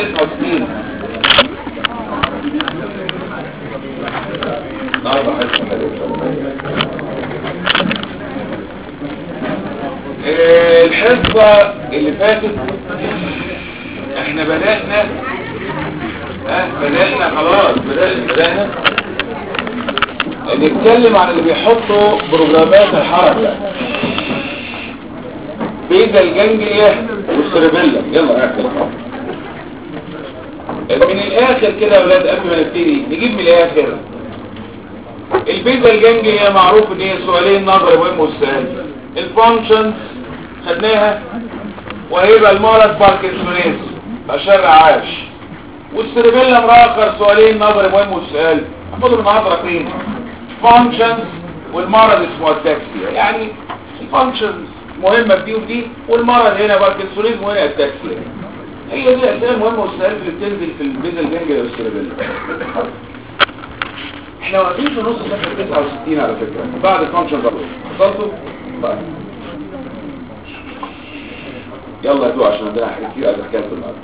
69 النهارده حصه آه، الحصه اللي فاتت احنا بدأنا ها بدأنا خلاص بدأنا بدأنا نتكلم عن اللي بيحطوا بروجرامات الحركة بيزا الجنجلية والسيربيلا يلا اكل من الاخر كده يا ولاد قبل ما نبتدي نجيب من الاخر البيزا الجنجلية معروف ان هي سؤالين نظر مهم والسهل الفانكشنز خدناها وهيبقى المرض باركنسونيز اشر عاش والسيربيلا مراخر سؤالين نظر مهم والسهل هاخدهم النهارده راكبين فانكشنز والمرض اسمه التاكسيا يعني الفانكشنز مهمة في دي ودي والمرض هنا باركنسونيزم وهنا التاكسيا هي دي الاسئله المهمه والسؤال اللي بتنزل في البيزا الجنجل والسيربيلا احنا واقفين في نص صفحه 69 على فكره بعد الفانكشن ده وصلتوا طيب يلا هدوء عشان عندنا حاجات كتير عايز احكيها النهارده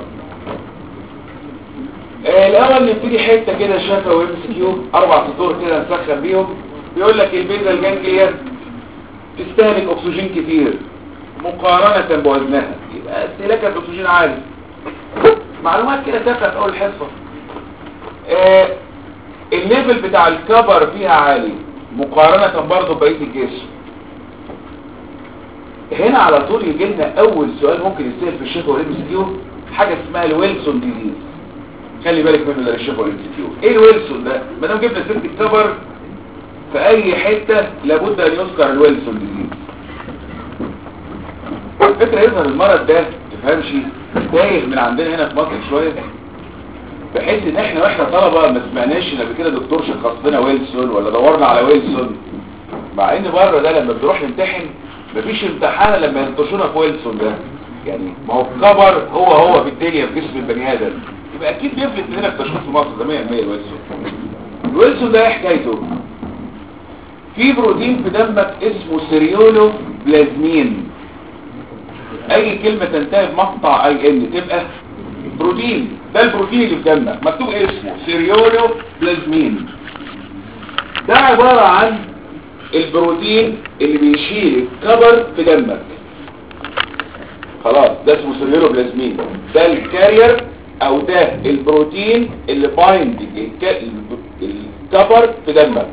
آه، الاول نبتدي حته كده شفا وام سي كيو اربع سطور كده نسخن بيهم بيقول لك البيزا الجنجليه تستهلك اكسجين كتير مقارنة بوزنها يبقى استهلاك الاكسجين عالي معلومات كده تافهه في اول حصه آه الليفل بتاع الكبر فيها عالي مقارنة برضه بقيه الجسم هنا على طول يجي لنا اول سؤال ممكن يسال في الشفا والام سي كيو حاجه اسمها الويلسون ديزيز خلي بالك منه ده الشفا والام سي كيو ايه الويلسون ده ما دام جبنا سيره الكبر في اي حته لابد ان يذكر الويلسون ديزيز الفكرة يظهر المرض ده تفهمش تايه من عندنا هنا في مصر شوية بحيث ان احنا واحنا طلبة ما سمعناش ان قبل كده دكتور شخص لنا ويلسون ولا دورنا على ويلسون مع ان بره ده لما بنروح نمتحن مفيش امتحان لما ينطشونا في ويلسون ده يعني ما هو الكبر هو هو في الدنيا في جسم البني ادم يبقى اكيد بيفلت مننا في تشخيص مصر ده 100% الويلسون الويلسون ده ايه حكايته في بروتين في دمك اسمه سيريولو بلازمين اي كلمة تنتهي بمقطع اي ان تبقى بروتين ده البروتين اللي في دمك مكتوب اسمه سيريولو بلازمين ده عبارة عن البروتين اللي بيشيل الكبر في دمك خلاص ده اسمه سيريولو بلازمين ده الكارير او ده البروتين اللي بايند الكبر في دمك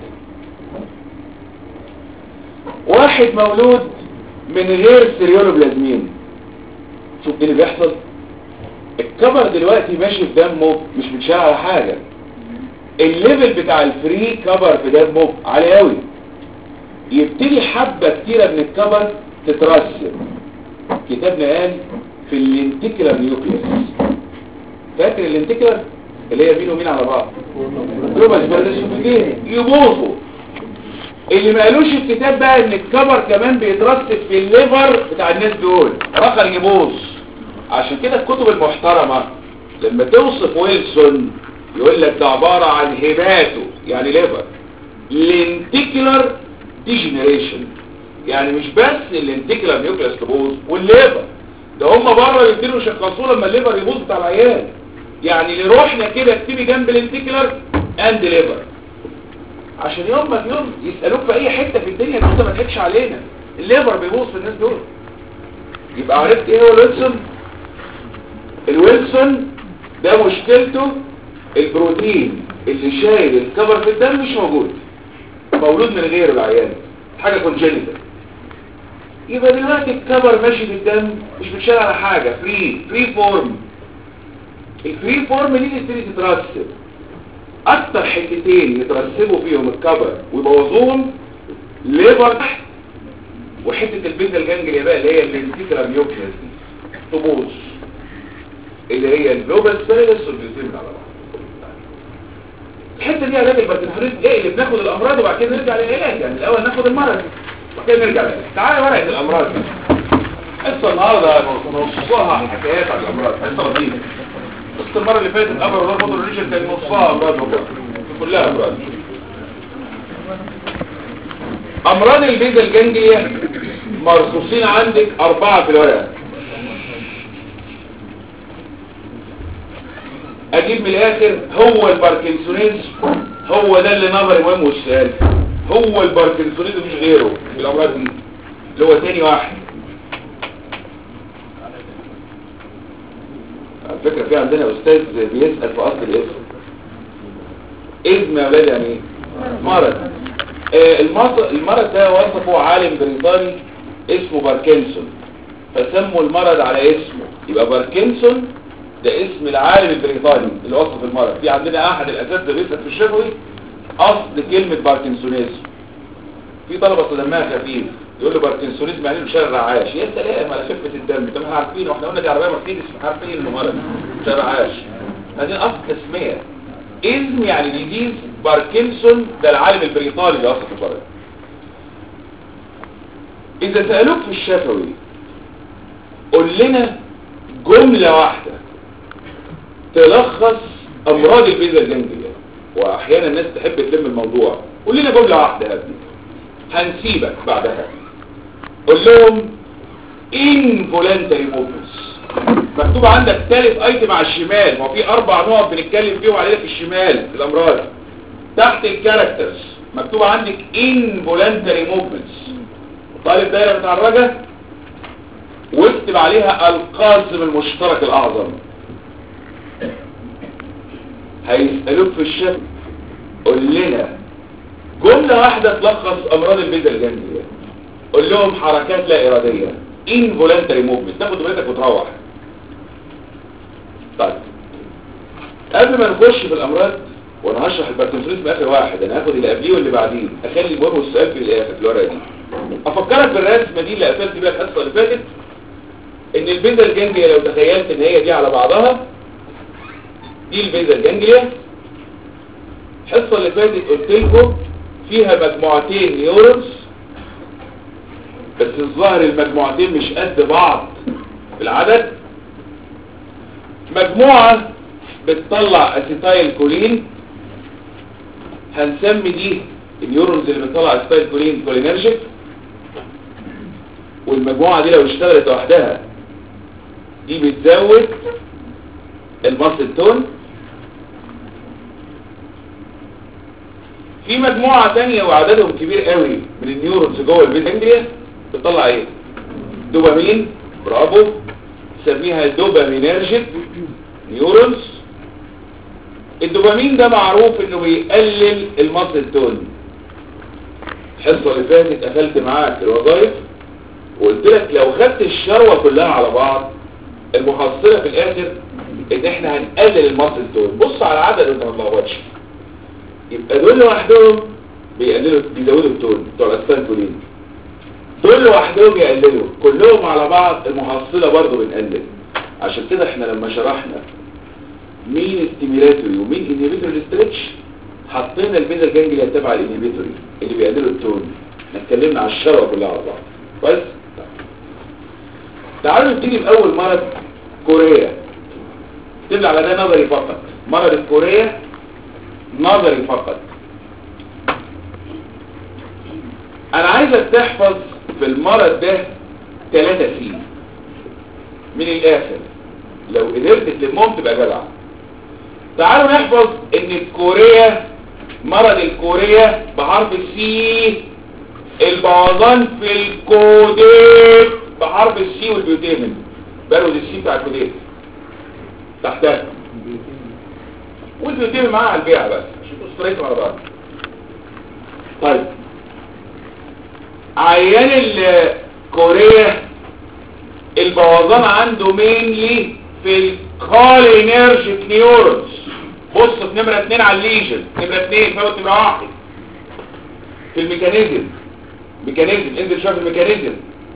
واحد مولود من غير سيريولوبلازمين شوف ايه اللي بيحصل الكبر دلوقتي ماشي في دمه مش متشال على حاجة الليفل بتاع الفري كبر في دمه عالي قوي يبتدي حبة كتيرة من الكبر تترسب كتابنا قال في الانتكلر نيوكليس فاكر الانتكلر اللي هي مين ومين على بعض روبس بلدسوفيجين يبوظوا اللي ما قالوش الكتاب بقى ان الكبر كمان بيترسب في الليفر بتاع الناس دول رقم يبوظ عشان كده الكتب المحترمة لما توصف ويلسون يقول لك ده عبارة عن هباتو يعني ليفر لينتيكولار ديجنريشن يعني مش بس اللينتيكولار نيوكليس تبوظ والليفر ده هم بره يبتدوا يشخصوه لما الليفر يبوظ بتاع العيال يعني اللي روحنا كده اكتبي جنب الانتيكولار اند ليفر عشان يوم ما يوم يسألوك في اي حتة في الدنيا انت ما تحكش علينا الليفر بيبوظ في الناس دول يبقى عرفت ايه هو الويلسون الويلسون ده مشكلته البروتين اللي شايل الكبر في الدم مش موجود مولود من غير العيان حاجة كونجينيتال يبقى دلوقتي الكبر ماشي في الدم مش بتشال على حاجة فري فري فورم الفري فورم دي تبتدي تترسب اكتر حتتين يترسبوا فيهم الكبر ويبوظوهم ليفر تحت وحته البيتا الجنجليه بقى اللي هي الانتيكرا نيوكليس دي تبوظ اللي هي اللوبال سيريس والبيوتين على بعض الحته دي علاج البارتنفريد ايه اللي بناخد الامراض وبعد كده نرجع للعلاج يعني الاول ناخد المرض وبعد كده نرجع للعلاج تعالى ورقه الامراض دي قصه النهارده نصها حكايات عن الامراض قصه لطيفه قصه المره اللي فاتت ابر ولا موتور ريشن كان نصها امراض وبعض كلها امراض امراض البيضة الجنجلية مرصوصين عندك اربعة في الورقة اجيب من الاخر هو الباركنسونيزم هو ده اللي نظري مهم والسؤال هو الباركنسونيزم مش غيره في الامراض دي اللي هو تاني واحد على فكرة في عندنا استاذ بيسأل في اصل الاسم اسم يا ولاد يعني ايه مرض آه المرض المرض ده وصفه عالم بريطاني اسمه باركنسون فسموا المرض على اسمه يبقى باركنسون ده اسم العالم البريطاني اللي وصف المرض في عندنا احد الاساتذه بيسال في الشفوي اصل كلمه باركنسونيزم في طلبه دمها خفيف يقول له باركنسونيزم يعني له شر رعاش يا سلام على خفه الدم طب احنا عارفين واحنا قلنا دي عربيه مرسيدس عارفين انه مرض شر رعاش هذه اصل تسميه اسم يعني ديزيز باركنسون ده العالم البريطاني اللي وصف المرض اذا سالوك في الشفوي قول لنا جمله واحده تلخص امراض الفيزا الجنجلية واحيانا الناس تحب تلم الموضوع قول لنا جملة واحدة يا ابني هنسيبك بعدها قول لهم involuntary movements مكتوب عندك ثالث ايتم على الشمال ما هو في اربع نقط بنتكلم فيهم علينا في الشمال في الامراض تحت الكاركترز مكتوب عندك involuntary movements طالب دايره متعرجه واكتب عليها القاسم المشترك الاعظم هيسألوك في الشفت قول لنا جملة واحدة تلخص أمراض البيزا الجنبية قول لهم حركات لا إرادية involuntary movement تاخد بالك وتروح طيب قبل ما نخش في الأمراض وانا هشرح الباركنسونيزم اخر واحد انا هاخد اللي قبليه واللي بعديه اخلي المهم والسؤال في الاخر في الورقه دي افكرك بالرسمه دي اللي قفلت بيها الحصه اللي فاتت ان البيزا الجنجلية لو تخيلت ان هي دي على بعضها دي البيزا الجنجليا الحصه اللي فاتت قلت لكم فيها مجموعتين نيورونز بس الظاهر المجموعتين مش قد بعض في العدد مجموعة بتطلع اسيتايل كولين هنسمي دي النيورونز اللي بتطلع اسيتايل كولين كولينرجيك والمجموعة دي لو اشتغلت لوحدها دي بتزود المصل تون في مجموعة تانية وعددهم كبير قوي من النيورونز جوه البيتنجريا بتطلع ايه دوبامين برافو نسميها دوبامينرجيك نيورونز الدوبامين ده معروف انه بيقلل المصل تون الحصة اللي فاتت قفلت معاك الوظائف وقلت لك لو خدت الشروة كلها على بعض المحصلة في الاخر ان احنا هنقلل المصل تون بص على العدد وانت ما تلخبطش يبقى دول لوحدهم بيقللوا بيزودوا التون بتوع الاسفلتولين دول لوحدهم بيقللوا كلهم على بعض المحصلة برضو بنقلل عشان كده احنا لما شرحنا مين ستيميلاتوري ومين انهبيتوري للستريتش حطينا البيزا الجنجليا تبع الانهبيتوري اللي بيقللوا التون احنا اتكلمنا على الشروة كلها على بعض كويس تعالوا نبتدي باول مرض كوريا تبدأ على ده نظري فقط مرض الكوريا نظري فقط انا عايزك تحفظ في المرض ده ثلاثة سين من الاخر لو قدرت تلمهم تبقى جدع تعالوا نحفظ ان الكوريا مرض الكوريا بحرف السي البوظان في الكوديت بحرف السي والبيوتيمن بروز السي بتاع الكوديت تحتها والبيوتيمن معاها على البيع بس عشان تبقوا ستريت مع بعض طيب عيان الكوريا البوظان عنده مينلي في الكولينرجيك نيورونز بص في نمرة اتنين على الليجن نمرة اتنين فوت نمرة واحد في الميكانيزم ميكانيزم انزل شوف الميكانيزم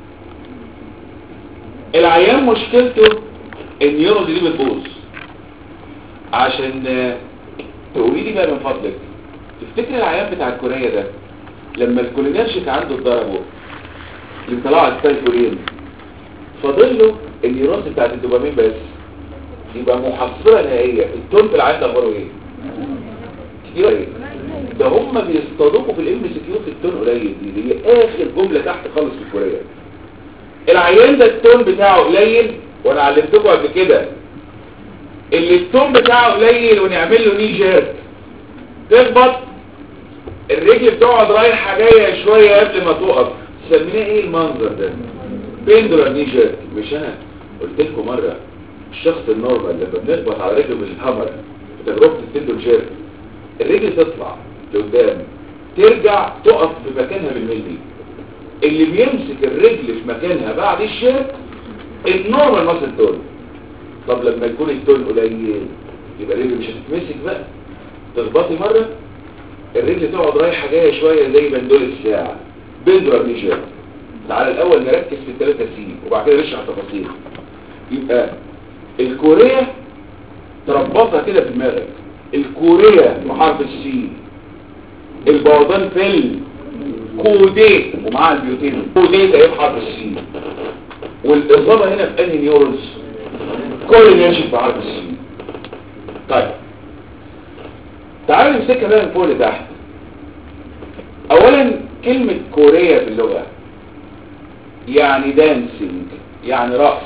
العيان مشكلته النيورونز دي بتبوظ عشان تقولي لي بقى من فضلك تفتكر العيان بتاع الكوريا ده لما الكولينرجيك عنده اتضربوا اللي طلعوا الستايكولين فاضل له النيورونز بتاعت الدوبامين بس يبقى محصله نهائيه التون في العين ده اخباره ايه كتير ايه ده هم بيستضيفوا في الام سي كيو في التون قليل دي اللي هي اخر جمله تحت خالص في الكوريه العيان ده التون بتاعه قليل وانا علمتكم قبل كده اللي التون بتاعه قليل ونعمل له ني جيرك تخبط الرجل بتقعد رايحه جايه شويه قبل ما تقف سميناه ايه المنظر ده بيندولار ني جيرك مش انا قلت لكم مره الشخص النورمال لما بنخبط على رجله بالهامر في تجربه البيندول جيرك الرجل تطلع لقدام ترجع تقف في مكانها بالملي اللي بيمسك الرجل في مكانها بعد الشيرك النورمال ماسل تون طب لما يكون التون قليل يبقى الرجل مش هتتمسك بقى تخبطي مرة الرجل تقعد رايحة جاية شوية زي بندول الساعة بندرة نيجر تعالى الأول نركز في الثلاثة سي وبعد كده نشرح التفاصيل يبقى الكورية تربطها كده في دماغك الكورية بحرف السي البوظان في الكوديت ومعاها البيوتين كوديت اهي بحرف السي والإصابة هنا في أنهي نيورونز كل ينشف بحرف السي طيب تعالوا نمسكها بقى من فوق لتحت اولا كلمة كوريا في اللغة يعني دانسينج يعني رقص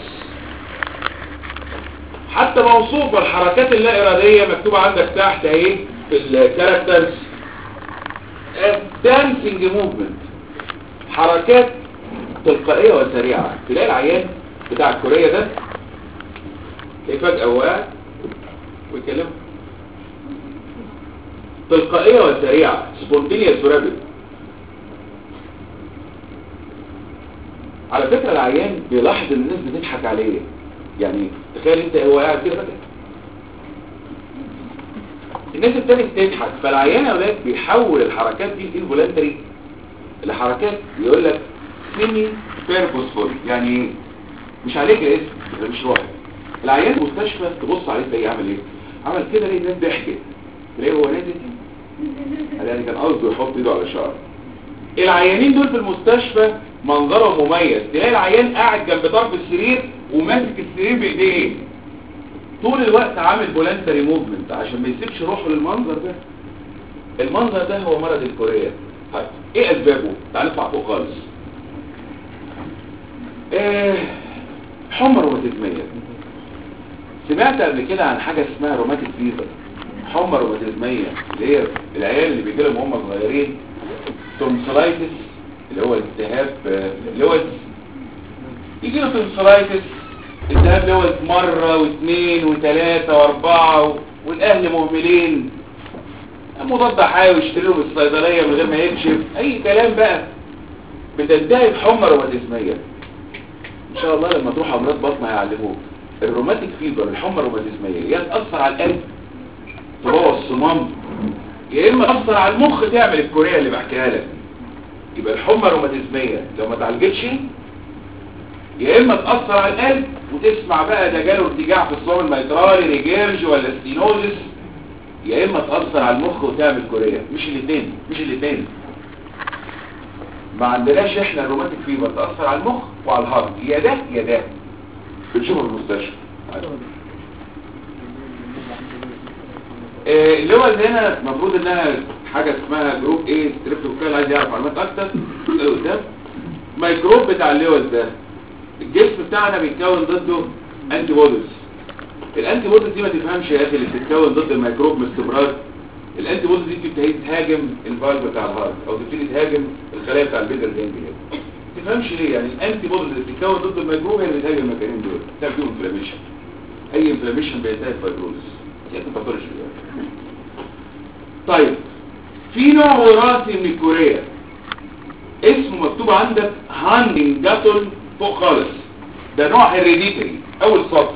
حتى موصوف الحركات اللا ارادية مكتوبة عندك تحت اهي في الكاركترز دانسينج موفمنت حركات تلقائية وسريعة تلاقي العيان بتاع الكوريا ده تلاقيه فجأة واقع ويكلمه تلقائية وسريعة سبونتينيوس ورابد على فكرة العيان بيلاحظ ان الناس بتضحك عليه يعني تخيل انت هو قاعد كده فجأة الناس ابتدت تضحك فالعيان يا اولاد بيحول الحركات دي الانفولانتري لحركات يقول لك سيمي بيربوسفول يعني مش عليك يا اسم مش واحد العيان في المستشفى تبص عليه تلاقيه عمل ايه عمل كده ليه الناس ضحكت تلاقيه هو نازل قال يعني كان قصده يحط ايده على شعره العيانين دول في المستشفى منظرهم مميز تلاقي العيان قاعد جنب طرف السرير وماسك السرير بايديه طول الوقت عامل فولنتري موفمنت عشان ما يسيبش روحه للمنظر ده المنظر ده هو مرض الكوريا طيب ايه اسبابه تعال نطلع فوق خالص ايه حمى روماتيزميه سمعت قبل كده عن حاجه اسمها روماتيك فيفر حمى روماتيزميه اللي هي العيال اللي بيجي لهم وهم صغيرين تونسلايتس اللي هو التهاب لوز يجي له تونسلايتس التهاب لوز مره واثنين وثلاثه واربعه و... والاهل مهملين مضاد حيوي يشتري له من الصيدليه من غير ما يكشف اي كلام بقى بتنتهي بحمى روماتيزميه ان شاء الله لما تروح امراض بطن هيعلموك الروماتيك فيبر الحمى الروماتيزميه يا تاثر على القلب تبوظ الصمام يا اما تاثر على المخ تعمل الكوريا اللي بحكيها لك يبقى الحمى الروماتيزميه لو ما اتعالجتش يا اما تاثر على القلب وتسمع بقى ده جاله ارتجاع في الصمام الميترالي ريجيرج ولا ستينوزس يا اما تاثر على المخ وتعمل كوريا مش الاثنين مش الاثنين ما عندناش احنا الروماتيك فيبر تاثر على المخ وعلى الهارت يا ده يا ده بنشوفه في المستشفى إيه اللي هو اللي هنا المفروض انها حاجه اسمها جروب ايه ستريبتوكال عايز يعرف معلومات اكتر قدام ميكروب بتاع اللوز ده الجسم بتاعنا بيتكون ضده انتي بوديز الانتي بوديز دي ما تفهمش يا اخي اللي بتتكون ضد الميكروب باستمرار الانتي بوديز دي بتبتدي تهاجم الفالف بتاع الهارت او تبتدي تهاجم الخلايا بتاع البيتر جانجليا ما تفهمش ليه يعني الانتي بوديز اللي بتتكون ضد الميكروب هي اللي بتهاجم المكانين دول بتعمل فيهم انفلاميشن اي انفلاميشن بينتهي بفايبروزس يعني باثولوجي طيب في نوع وراثي من الكوريا اسمه مكتوب عندك هانجاتون فوق خالص ده نوع هيريديتري اول سطر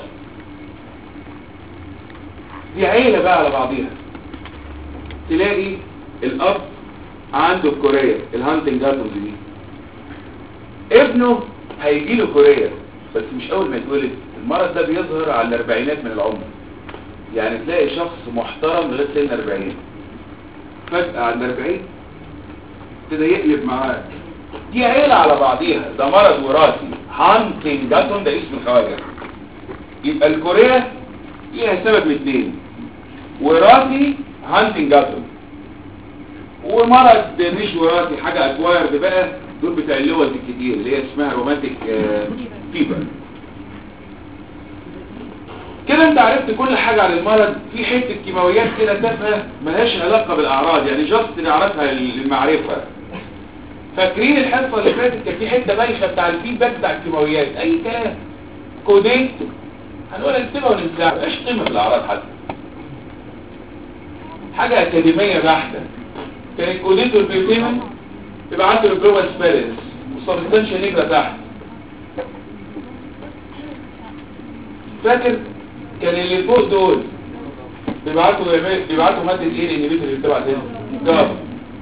دي عيلة بقى على بعضيها تلاقي الاب عنده الكوريا الهانتنجاتون دي ابنه هيجي له كوريا بس مش اول ما يتولد المرض ده بيظهر على الاربعينات من العمر يعني تلاقي شخص محترم لغايه سن 40 فجأة عند 40 ابتدى يقلب معاك دي عيلة على بعضيها ده مرض وراثي هانتنجاتون ده اسم الخواجة يبقى الكوريا ليها سبب من اثنين وراثي هانتنجاتون ومرض مش وراثي حاجة اكوارد بقى دول بتاع اللوز الكتير اللي هي اسمها روماتيك فيبر كده انت عرفت كل حاجة عن المرض في حتة كيماويات كده تافهة ملهاش علاقة بالاعراض يعني جاست نعرفها للمعرفة فاكرين الحصة اللي فاتت كان في حتة بايخة بتاع الفيدباك بتاع الكيماويات اي كلام كودين هنقول نكتبها وننساها مبقاش قيمة في الاعراض حتى حاجة اكاديمية بحتة كان الكودين والبيوتيمن تبعتوا الجلوبال سبيرنس والسبستانشيا نيجرا تحت فاكر كان اللي فوق دول بيبعتوا بيبعتوا ماده ايه الانهبيتور اللي بتبعت هنا جاب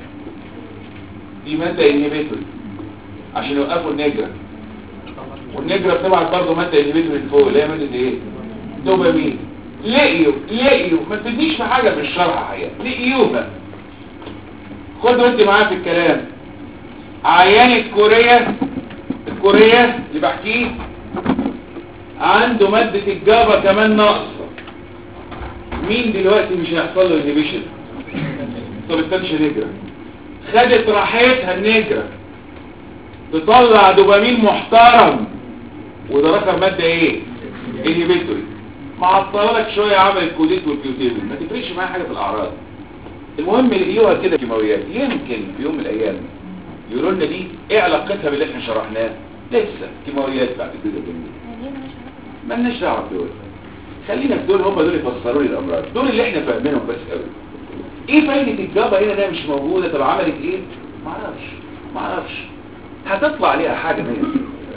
دي ماده انهبيتور عشان يوقفوا النجرة والنجرة بتبعت برضه ماده انهبيتور اللي فوق اللي هي ماده ايه دوبامين لقيوا لقيوا ما تديش في حاجه في الشرح حقيقه لقيوها خدوا انت معايا في الكلام عيان الكوريا الكوريا اللي بحكيه عنده مادة الجابا كمان ناقصة مين دلوقتي مش هيحصل له انهبيشن سبستانشيا نيجرا خدت راحتها النيجرا تطلع دوبامين محترم وده رقم مادة ايه انهبيتوري معطله لك شوية عمل الكوديت والبيوتيبل ما تفرقش معايا حاجة في الاعراض المهم لقيوها كده كيماويات يمكن في يوم من الايام يقولوا لنا دي ايه علاقتها باللي احنا شرحناه لسه كيماويات بعد كده جميل مالناش دعوه بدول خلينا في دول هم دول يفسروا لي الامراض دول اللي احنا فاهمينهم بس قوي ايه فايده الجابا هنا ده مش موجوده طب عملت ايه ما اعرفش ما اعرفش هتطلع عليها حاجه منها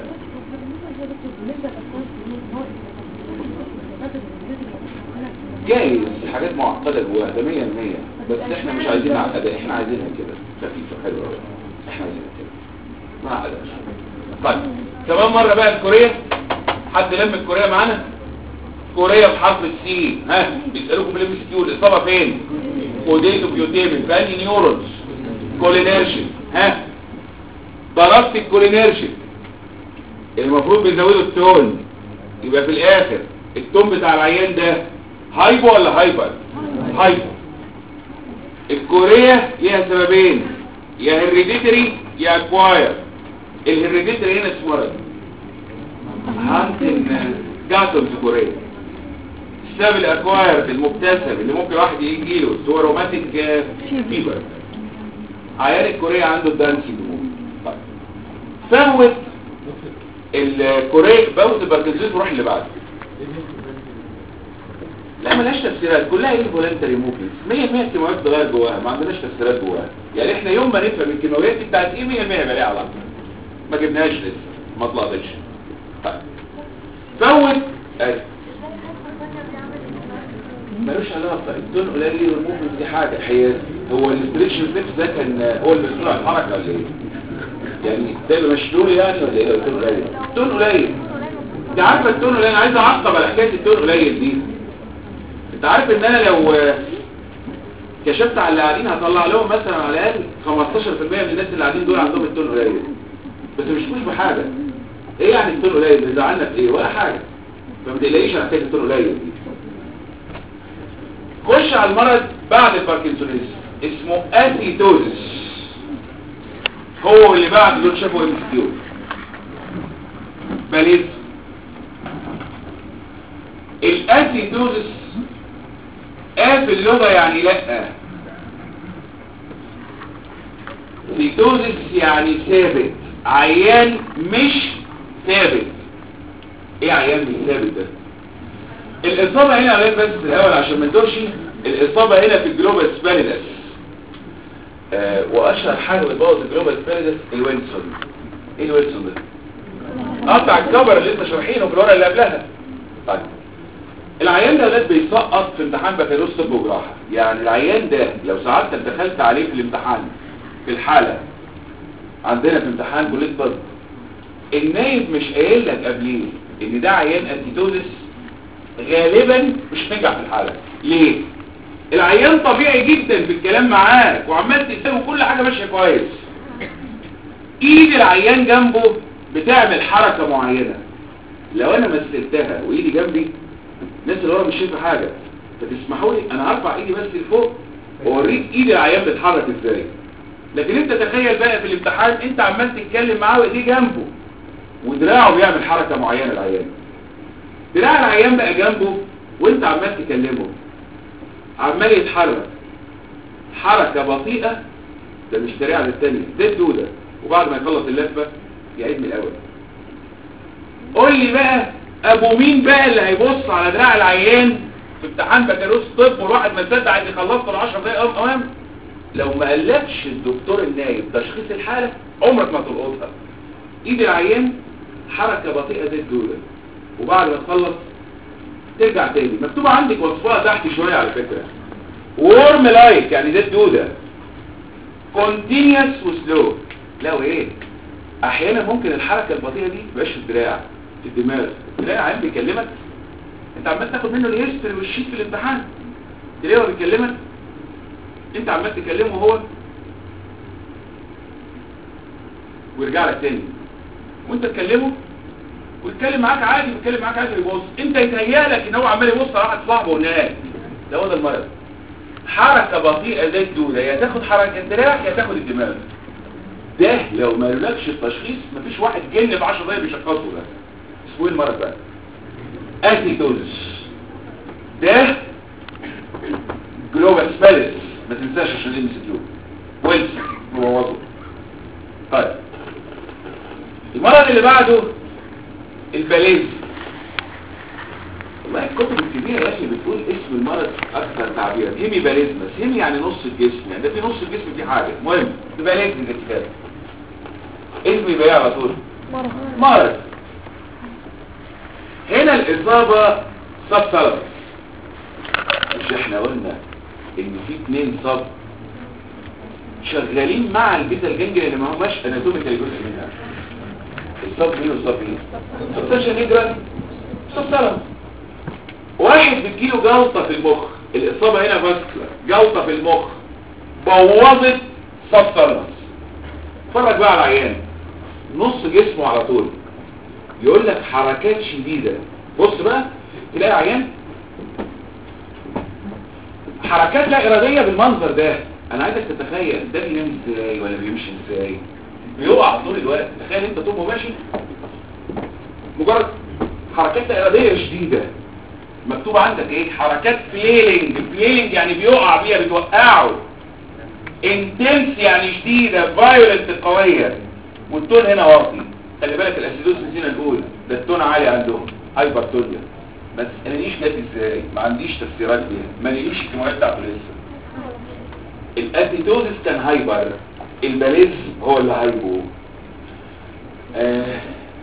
جايز حاجات معقده جواها ده 100% بس احنا مش عايزين عقده احنا عايزينها كده خفيفه حلوه قوي احنا عايزينها كده ما عقدهاش طيب كمان مره بقى الكوريه حد لم الكوريه معانا كوريا بحرف السي ها بيسالوكم بالام اس كيو الاصابه فين كوديتو بيوتيمين في انهي نيورونز كولينيرشن ها ضربت الكولينيرشن المفروض بيزودوا التون يبقى في الاخر التون بتاع العيان ده هايبو ولا هايبر هايبو الكوريا ليها سببين يا هيريديتري يا اكواير الهيريديتري هنا اسمه مرض هانتن جاتون في كوريا السبب الاكواير المبتسم اللي ممكن واحد يجي له هو روماتيك فيبر عيان الكوريا عنده الدانسي طيب فوت الكوريا فوت الباركنسونز وروح اللي بعده لا ملهاش تفسيرات كلها ايه فولنتري موفمنت 100% الكيماويات بتغير جواها ما عندناش تفسيرات جواها يعني احنا يوم ما نفهم الكيماويات دي بتاعت ايه 100% يبقى ليها علاقه ما جبناهاش لسه ما طلعتش طيب فوت اهي ملوش علاقه التون قليل والموفمنت دي حاجه حياتي هو الاستريكشن فيكس ده كان هو اللي مسؤول عن الحركه ولا ايه يعني ده يبقى مشلول يعني ولا ايه لو التون قليل التون قليل انت عارفه التون قليل انا عايز اعقب على حكايه التون قليل دي انت عارف ان انا لو كشفت على اللي قاعدين هطلع لهم مثلا على الاقل 15% من الناس اللي قاعدين دول عندهم التون قليل بس مش مش بحاجه ايه يعني التون قليل بيزعلنا في ايه ولا حاجه فما تقلقيش على حكايه التون قليل دي خش على المرض بعد الباركنسونيزم اسمه اسيتوزس هو اللي بعد دول شافوا ام كيو بليز الاسيتوزس ا في اللغه يعني لا سيتوزس يعني ثابت عيان مش ثابت ايه عيان مش ثابت ده الإصابة هنا عليك بس الأول عشان ما ندورش الإصابة هنا في الجلوبال سبانيدس آه وأشهر حاجة بتبوظ الجلوبال سبانيدس الوينسون إيه الوينسون ده؟ قطع الكبر اللي انت شارحينه في الورقة اللي قبلها طيب العيان ده ولاد بيسقط في امتحان بكالوريوس طب وجراحة يعني العيان ده لو ساعدتك دخلت عليه في الامتحان في الحالة عندنا في امتحان كلية طب النايب مش قايل لك قبليه ان ده عيان انتيتوزس غالبا مش هتنجح في الحالة ليه العيان طبيعي جدا في الكلام معاك وعمال تساوي كل حاجة ماشية كويس ايد العيان جنبه بتعمل حركة معينة لو انا مثلتها وايدي جنبي الناس اللي ورا مش شايفه حاجة فتسمحوا لي انا هرفع ايدي بس لفوق واوريك ايد العيان بتتحرك ازاي لكن انت تخيل بقى في الامتحان انت عمال تتكلم معاه وايديه جنبه ودراعه بيعمل حركة معينة العيان دراع العيان بقى جنبه وانت عمال تكلمه عمال يتحرك حركة بطيئة ده مش سريعة للتانية ده الدودة وبعد ما يخلص اللفة يعيد من الاول قول لي بقى ابو مين بقى اللي هيبص على دراع العيان في امتحان بكالوريوس طب والواحد ما تصدق عايز يخلصه ال 10 دقايق قام قام لو ما قالكش الدكتور النايب تشخيص الحالة عمرك ما تلقطها ايد العيان حركة بطيئة زي الدودة وبعد ما تخلص ترجع تاني مكتوبة عندك وصفها تحت شوية على فكرة وورم لايك يعني زي الدودة كونتينيوس وسلو لا وايه احيانا ممكن الحركة البطيئة دي مبقاش في الدراع في الدماغ تلاقي عيان بيكلمك انت عمال تاخد منه الهيستوري والشيت في الامتحان تلاقيه هو بيكلمك انت عمال تكلمه هو ويرجع لك تاني وانت تكلمه ويتكلم معاك عادي ويتكلم معاك عادي ويبص انت يتهيأ لك ان هو عمال يبص على واحد صاحبه هناك ده هو ده المرض حركة بطيئة زي الدودة يا تاخد حركة الدراع يا تاخد الدماغ ده لو ما لكش التشخيص مفيش واحد جن في 10 دقايق بيشخصه ده اسمه ايه المرض بقى اسيتوزس ده جلوبال سبالس ما تنساش عشان ام سي كيو ويلز مبوظه طيب المرض اللي بعده الباليز والله الكتب الكبيرة يا اخي بتقول اسم المرض اكثر تعبيرا هيمي باليزمس هيمي يعني نص الجسم يعني ده في نص الجسم في حاجة المهم ده باليزم ده كتاب اسم يبقى ايه على طول مرض هنا الاصابة صب سلط مش احنا قلنا ان في اتنين صب شغالين مع البيتا الجنجل اللي ما هماش اناتوميكال جزء منها الصب مين والصب مين سبتنشن نيجرا صب سلط واحد بتجيله جلطة في المخ الإصابة هنا فاسكولار جلطة في المخ بوظت سبترنس اتفرج بقى على العيان نص جسمه على طول يقول لك حركات شديدة بص بقى تلاقي عيان حركات لا إرادية بالمنظر ده أنا عايزك تتخيل ده بينام ازاي ولا بيمشي ازاي بيقع طول الوقت تخيل انت طول ما ماشي مجرد حركات لا إرادية شديدة مكتوب عندك ايه حركات فليلنج فليلنج يعني بيقع بيها بتوقعه انتنس يعني شديدة فايولنت قوية والتون هنا واطي خلي بالك الاسيدوس نسينا نقول ده التون عالي عندهم هايبرتونيا بس انا ليش جت ازاي ما عنديش تفسيرات ليها ما ليش الكيماويات بتاعته لسه الاسيدوزس كان هايبر الباليز هو اللي هايبو آه.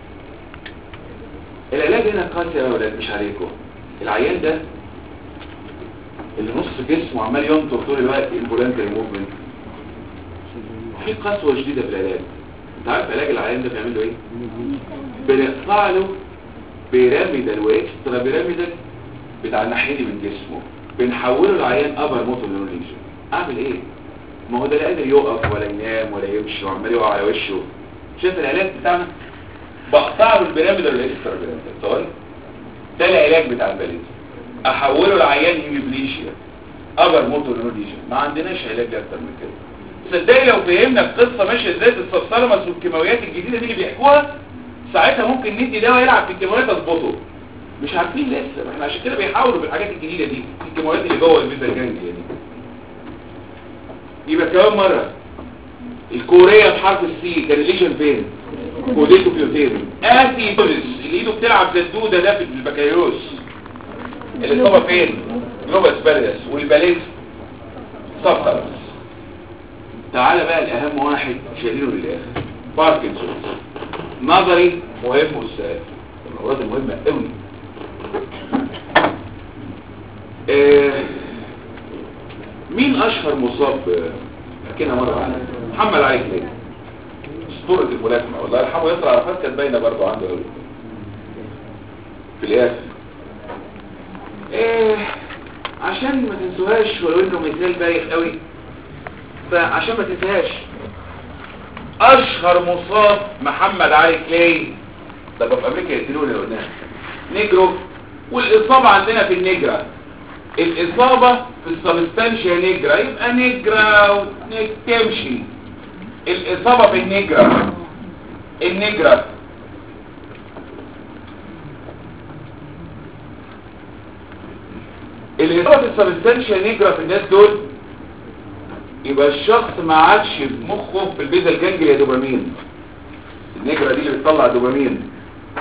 العلاج هنا قاسي يا ولاد مش عليكم العيان ده اللي نص جسمه عمال ينطر طول الوقت انفولانتري موفمنت في قسوه شديده في العلاج انت عارف علاج العيان ده بيعمل له ايه بنقطع له بيراميدال واكسترا بيراميدال بتاع الناحيه دي من جسمه بنحوله لعيان ابر موتور نيوروليجن اعمل ايه ما هو ده لا قادر يقف ولا ينام ولا يمشي وعمال يقع على وشه شايف العلاج بتاعنا بقطع له البيراميدال والاكسترا بيراميدال طيب ده العلاج بتاع الباليز احوله لعيان هيميبليشيا ابر موتور نوديشن ما عندناش علاج اكتر من كده صدقني لو فهمنا القصه ماشيه ازاي السبسلمس والكيماويات الجديده دي اللي بيحكوها ساعتها ممكن ندي دواء يلعب في الكيماويات اظبطه مش عارفين لسه ما احنا عشان كده بيحاولوا بالحاجات الجديده دي الكيماويات اللي جوه البيتا الجانجليا دي يبقى كمان مره الكوريه بحرف السي كان الليجن فين كوديتو بيوتيري اتي بوليس اللي ايده بتلعب زي الدوده ده في البكالوريوس الاصابه فين جلوبال سباليس والباليز سبترس تعالى بقى الاهم واحد شايلينه للاخر باركنسون نظري مهم والسؤال الامراض المهمه قوي آه مين اشهر مصاب حكينا مره عنه محمد علي كليب اسطوره الملاكمه والله يرحمه ياسر عرفات كانت باينه برضه عنده قوي في الاخر ايه عشان ما تنسوهاش ولو انه مثال بايخ قوي فعشان ما تنساهاش اشهر مصاب محمد علي كلاي ده في امريكا يقتلوه اللي قلناه نيجرو والاصابه عندنا في النجرة الاصابه في السبستانشيا نيجرا يبقى نجرة وتمشي الاصابه في النجرة النجرة اللي يضرب السبستانشيا نيجرا في الناس دول يبقى الشخص ما عادش في مخه في البيزا الجانجليا دوبامين النيجرا دي اللي بتطلع دوبامين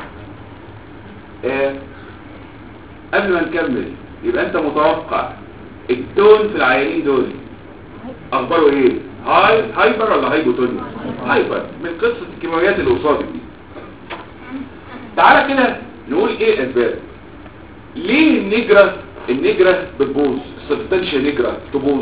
آه. قبل ما نكمل يبقى انت متوقع التون في العيانين دول اخباره ايه هاي هايبر ولا هايبوتونيا هايبر من قصة الكيماويات اللي قصادك دي تعالى كده نقول ايه الاسباب ليه النجرة النجرة بتبوظ السبستانشيا نجرة تبوظ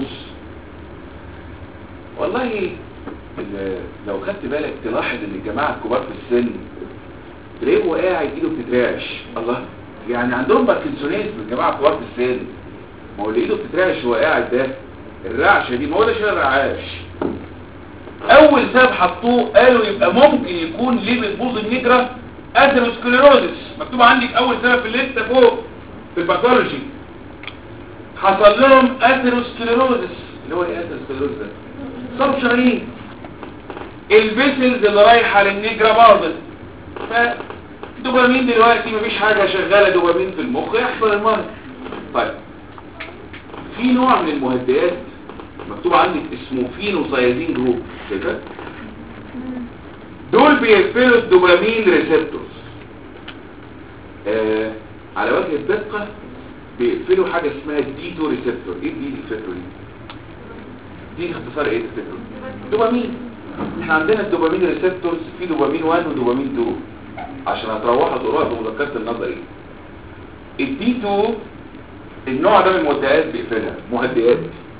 والله ال- لو خدت بالك تلاحظ ان الجماعة الكبار في السن تلاقيه هو قاعد ايده بتترعش الله يعني عندهم باركنسونيز من الجماعة الكبار في السن ما هو اللي ايده بتترعش وهو قاعد ده الرعشة دي ما هو ده شيء الرعاش اول سبب حطوه قالوا يبقى ممكن يكون ليه بتبوظ النجرة اثيروسكليروزس مكتوب عندك اول سبب في الليسته فوق في الباثولوجي حصل لهم اثيروسكليروزس اللي هو ايه اثيروسكليروزس ده صاب شرايين الفيسلز اللي رايحه للنجرة باظت فدوبامين دلوقتي مفيش حاجه شغاله دوبامين في المخ يحصل المرض طيب في نوع من المهدئات مكتوب عندك اسمه فينوسايزين جروب كده دول بيقفلوا الدوبامين ريسبتورز آه على وجه الدقة بيقفلوا حاجة اسمها الدي 2 ريسبتور ايه الدي ريسبتور دي دي اختصار ايه ريسبتور دوبامين احنا عندنا الدوبامين ريسبتورز في دوبامين 1 ودوبامين 2 عشان هتروحوا تقروها في مذكرة النظري الدي 2 النوع ده من المهدئات بيقفلها مهدئات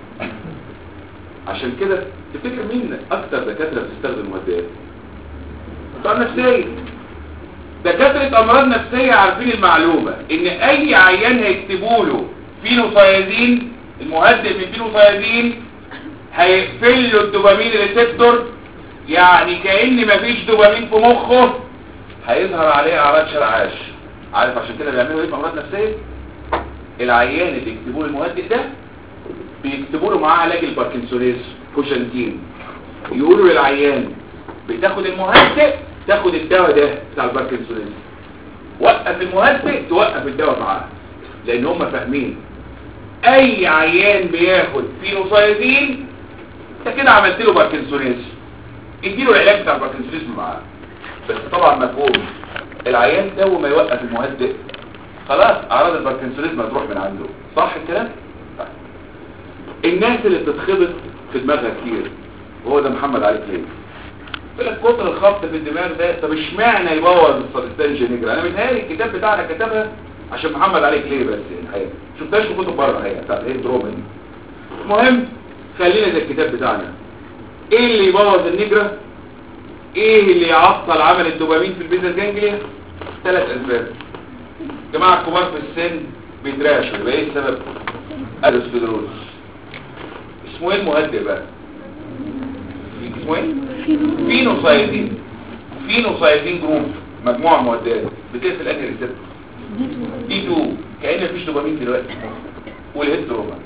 عشان كده تفتكر مين اكتر دكاتره بتستخدم مهدئات بتوع النفسيه دكاتره امراض نفسيه عارفين المعلومه ان اي عيان هيكتبوا له فينوسايزين المهدئ من فينوسايزين هيقفل له الدوبامين ريسبتور يعني كأن مفيش دوبامين في مخه هيظهر عليه اعراض شرعاش عارف عشان كده بيعملوا ايه في امراض نفسيه العيان اللي يكتبوا له المهدئ ده بيكتبوا له معاه علاج الباركنسونيز كوشنتين يقولوا للعيان بتاخد المهدئ تاخد الدواء ده بتاع الباركنسونيز وقف المهدئ توقف الدواء معاه لان هم فاهمين اي عيان بياخد فينوسايزين انت كده عملت له باركنسونيز اديله العلاج بتاع الباركنسونيز معاه بس طبعا مفهوم العيان ده وما يوقف المهدئ خلاص اعراض الباركنسونيزم هتروح من عنده صح الكلام طيب. الناس اللي بتتخبط في دماغها كتير وهو ده محمد علي كليم يقول لك كتر الخبط في الدماغ ده طب اشمعنى يبوظ السبستانشيا نيجرا انا متهيألي الكتاب بتاعنا كتبها عشان محمد علي كليم بس يعني الحقيقه شفتهاش في كتب بره الحقيقه بتاعت ايه دروما دي المهم خلينا زي الكتاب بتاعنا ايه اللي يبوظ النيجرا ايه اللي يعطل عمل الدوبامين في البيزا جانجليا ثلاث اسباب جماعة كبار في السن بيتراشوا يبقى ايه السبب الاسبيدروز اسمه ايه المهدئ بقى اسمه ايه فينوسايدين فينوسايدين جروب مجموعة مهدئات بتقفل انهي ريسبتور دي 2 كأن مفيش دوبامين دلوقتي والهيد دروما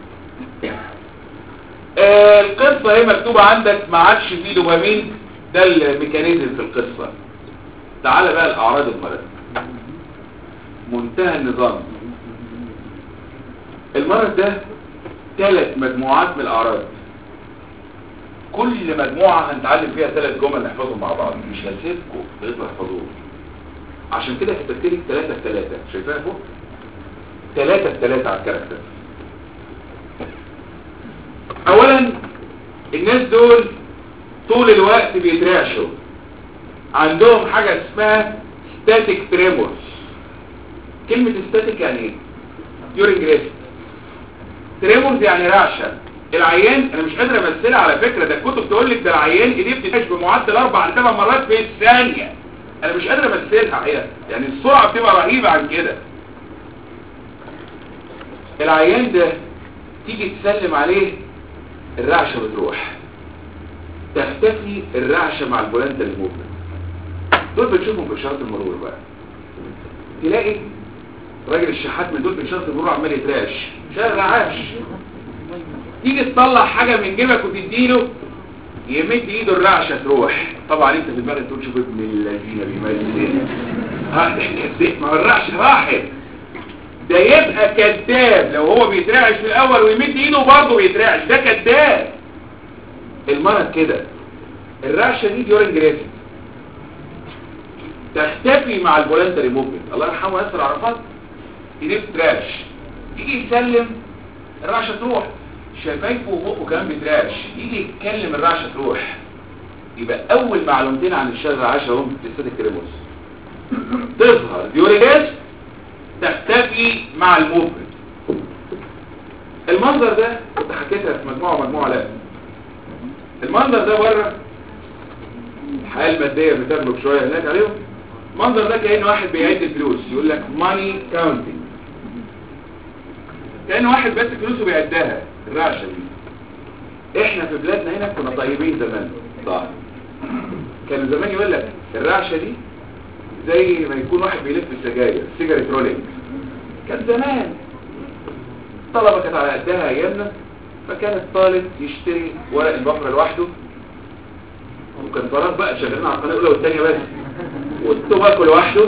آه القصة هي مكتوبة عندك ما عادش فيه دوبامين ده الميكانيزم في القصة تعال بقى الاعراض المرض منتهى النظام المرض ده ثلاث مجموعات من الاعراض كل مجموعة هنتعلم فيها ثلاث جمل نحفظهم مع بعض مش هسيبكم لغايه ما تحفظوهم عشان كده كتبت لك ثلاثة في ثلاثة شايفاها فوق ثلاثة في ثلاثة على الكاركتر اولا الناس دول طول الوقت بيترعشوا عندهم حاجة اسمها ستاتيك تريمورز كلمة ستاتيك يعني ايه during rest تريمورز يعني رعشة العيان انا مش قادر امثلها على فكرة ده الكتب تقول لك ده العيان ايديه بتتعش بمعدل اربع لثمان مرات في الثانية انا مش قادر امثلها حقيقة يعني السرعة بتبقى رهيبة عن كده العيان ده تيجي تسلم عليه الرعشة بتروح تختفي الرعشة مع البولانتا الموفمنت دول بتشوفهم في اشارات المرور بقى تلاقي راجل الشحات من دول في اشارة المرور عمال يتراش شغل رعاش تيجي تطلع حاجة من جيبك وتديله يمد ايده الرعشة تروح طبعا انت في دماغك تقول شوف ابن الذين بيمثل ها ما هو الرعشة راحت ده يبقى كذاب لو هو بيترعش في الاول ويمد ايده برضه بيترعش ده كذاب المرض كده الرعشه دي ديورنج ريسك تختفي مع الفولنتري موفمنت الله يرحمه ياسر عرفات ايديه بتراش يجي يسلم الرعشه تروح شفايفه وبقه كمان بتراش يجي يتكلم الرعشه تروح يبقى اول معلومتين عن الشر الرعشه هم تستاتيك تريموس تظهر ديوريجاس تختفي مع الموفمنت المنظر ده كنت حكيتها في مجموعه ومجموعه لا المنظر ده بره الحياه الماديه بتغلب شويه هناك عليهم المنظر ده كأن واحد بيعد الفلوس يقول لك ماني كاونتنج كأن واحد بس فلوسه بيعدها الرعشه دي احنا في بلادنا هنا كنا طيبين زمان صح كان زمان يقول لك الرعشه دي زي ما يكون واحد بيلف السجاير سيجارة رولينج كان زمان الطلبة كانت على قدها ايامنا فكان الطالب يشتري ورق البقرة لوحده وكان فراغ بقى شغالين على القناة الاولى والثانية بس والتباكو لوحده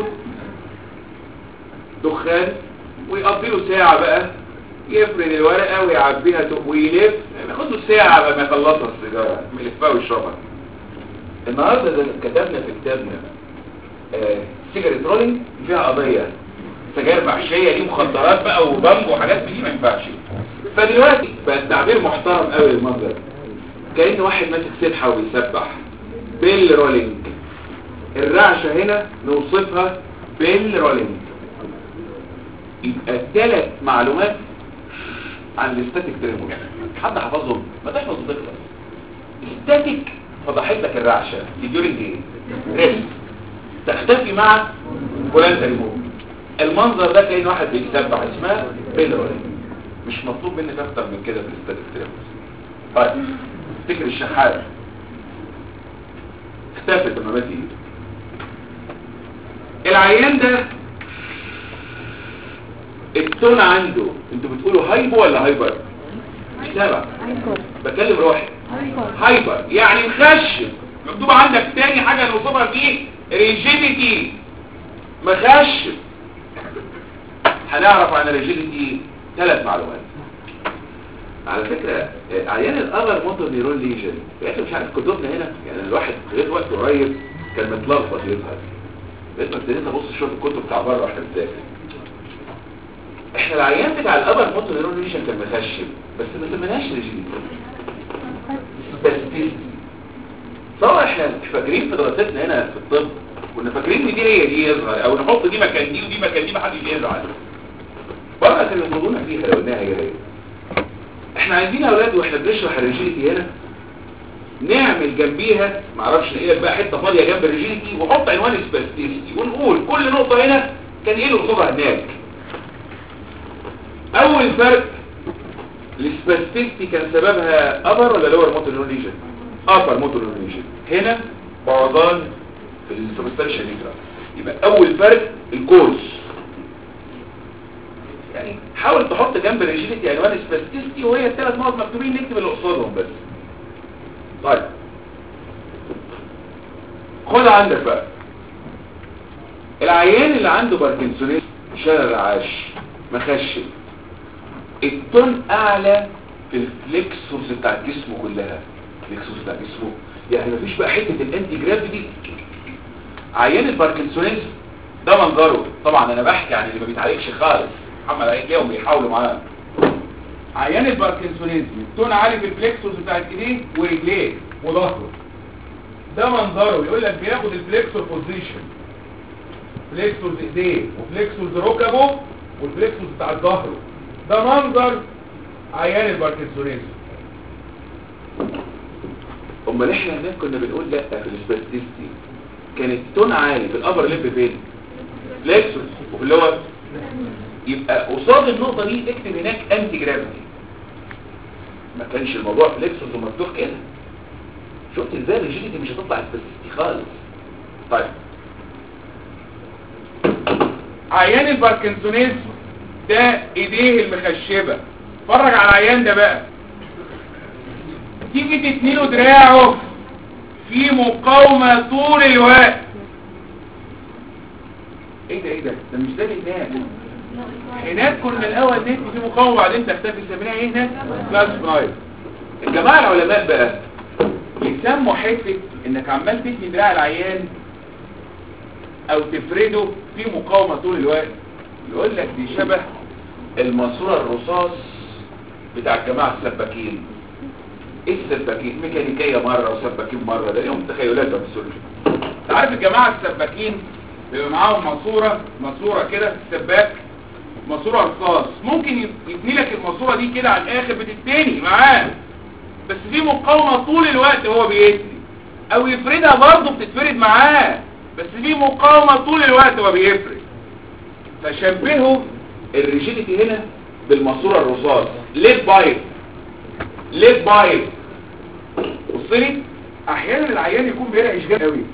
دخان ويقضي له ساعة بقى يفرد الورقة ويعبيها تو- ويلف ياخد له ساعة بقى ما يخلصها السيجارة يلفها ويشربها النهارده زي ما كتبنا في كتابنا سيجارة رولينج فيها قضية سجاير محشية دي مخدرات بقى وبامب وحاجات دي ما ينفعش فدلوقتي بقى التعبير محترم قوي للمنظر كأن واحد ماسك سبحة وبيسبح بيل رولينج الرعشة هنا نوصفها بيل رولينج يبقى ثلاث معلومات عن الاستاتيك تريمو حد حفظهم ما تحفظ وتخلص استاتيك فضحت لك الرعشة ديورنج ايه ريسك تختفي مع فلان ريموت المنظر ده كأن واحد بيتسبح اسمها بيلوري مش مطلوب منك اكتر من كده في الاستاتيك تريموس طيب افتكر الشحات اختفت لما مات ايده العيان ده التون عنده انتوا بتقولوا هايبو ولا هايبر مش تابع بتكلم روحي هايبر يعني مخشب مكتوب عندك تاني حاجة نوصفها فيه ريجيديتي مخشب هنعرف عن الريجيديتي ثلاث معلومات على فكرة عيان الأبر موتور نيرون ليجن احنا مش عارف كتبنا هنا يعني الواحد غير وقت قريب كان متلخبط يظهر لازم ابتدينا نبص شوف الكتب بتاع بره واحنا بنذاكر احنا العيان بتاع الأبر موتور نيرون ليجن كان مخشب بس ما سميناش ريجيديتي بس دي طبعا احنا فاكرين في دراستنا هنا في الطب كنا فاكرين ان دي هي دي يظهر او نحط دي مكان دي ودي مكان دي محدش يزعل بره كانوا يطردونا فيها لو انها هي هي احنا عايزين يا اولاد واحنا بنشرح الريجيليتي هنا نعمل جنبيها معرفش نلاقي لك بقى حته فاضيه جنب الريجيليتي وحط عنوان سباستيستي ونقول كل نقطه هنا كان ايه اللي قصادها هناك اول فرق السباستيستي كان سببها ابر ولا لور موتور نيورون ليجن ابر موتور نيورون ليجن هنا بوظان في السبستانشال نيجرا يبقى اول فرق الكوز يعني حاول تحط جنب الريجيليتي عنوان سباستيستي وهي الثلاث نقط مكتوبين نكتب اللي قصادهم بس طيب خد عندك بقى العيان اللي عنده باركنسونيز شلل العاش مخشب التون اعلى في الفليكسورز بتاع الجسم كلها الفليكسورز بتاع جسمه يعني مفيش بقى حته الانتي جرافيتي عيان الباركنسونيز ده منظره طبعا انا بحكي عن اللي ما بيتعالجش خالص محمد هيلاقيهم بيحاولوا معاه عيان الباركنسونيزم التون عالي في الفليكسورز بتاع ايديه ورجليه وظهره ده منظره يقول لك بياخد الفليكسور بوزيشن فليكسورز ايديه وفليكسورز ركبه والفليكسورز بتاع ظهره ده منظر عيان الباركنسونيزم امال احنا هناك كنا بنقول لا في السباستيستي كان التون عالي في الابر ليب فين فليكسورز وفي اللور يبقى قصاد النقطة دي اكتب هناك انتي جرافيتي ما كانش الموضوع فليكسورز ومفتوح كده شفت ازاي الريجيديتي مش هتطلع سباستيستي خالص طيب عيان الباركنسونيزم ده ايديه المخشبة اتفرج على العيان ده بقى تيجي تتنيله دراعه في مقاومة طول الوقت ايه ده ايه ده ده مش ده بينام هناك كنا الاول ندي في مقاومه وبعدين تختفي سميناها ايه هناك كلاس برايف الجماعه العلماء بقى يسموا حته انك عمال تثني دراع العيان او تفرده في مقاومه طول الوقت يقول لك دي شبه الماسوره الرصاص بتاع الجماعه السباكين ايه السباكين ميكانيكيه مره وسباكين مره ده ليهم تخيلات بقى في السلوك انت عارف الجماعه السباكين بيبقى معاهم ماسوره ماسوره كده السباك ماسوره رصاص ممكن يبني لك الماسوره دي كده على الاخر بتتني معاه بس في مقاومه طول الوقت هو بيتني او يفردها برضه بتتفرد معاه بس في مقاومه طول الوقت هو بيفرد فشبهوا الريجيديتي هنا بالماسوره الرصاص ليد بايب ليد بايب بصلي احيانا العيان يكون بيرعش جامد قوي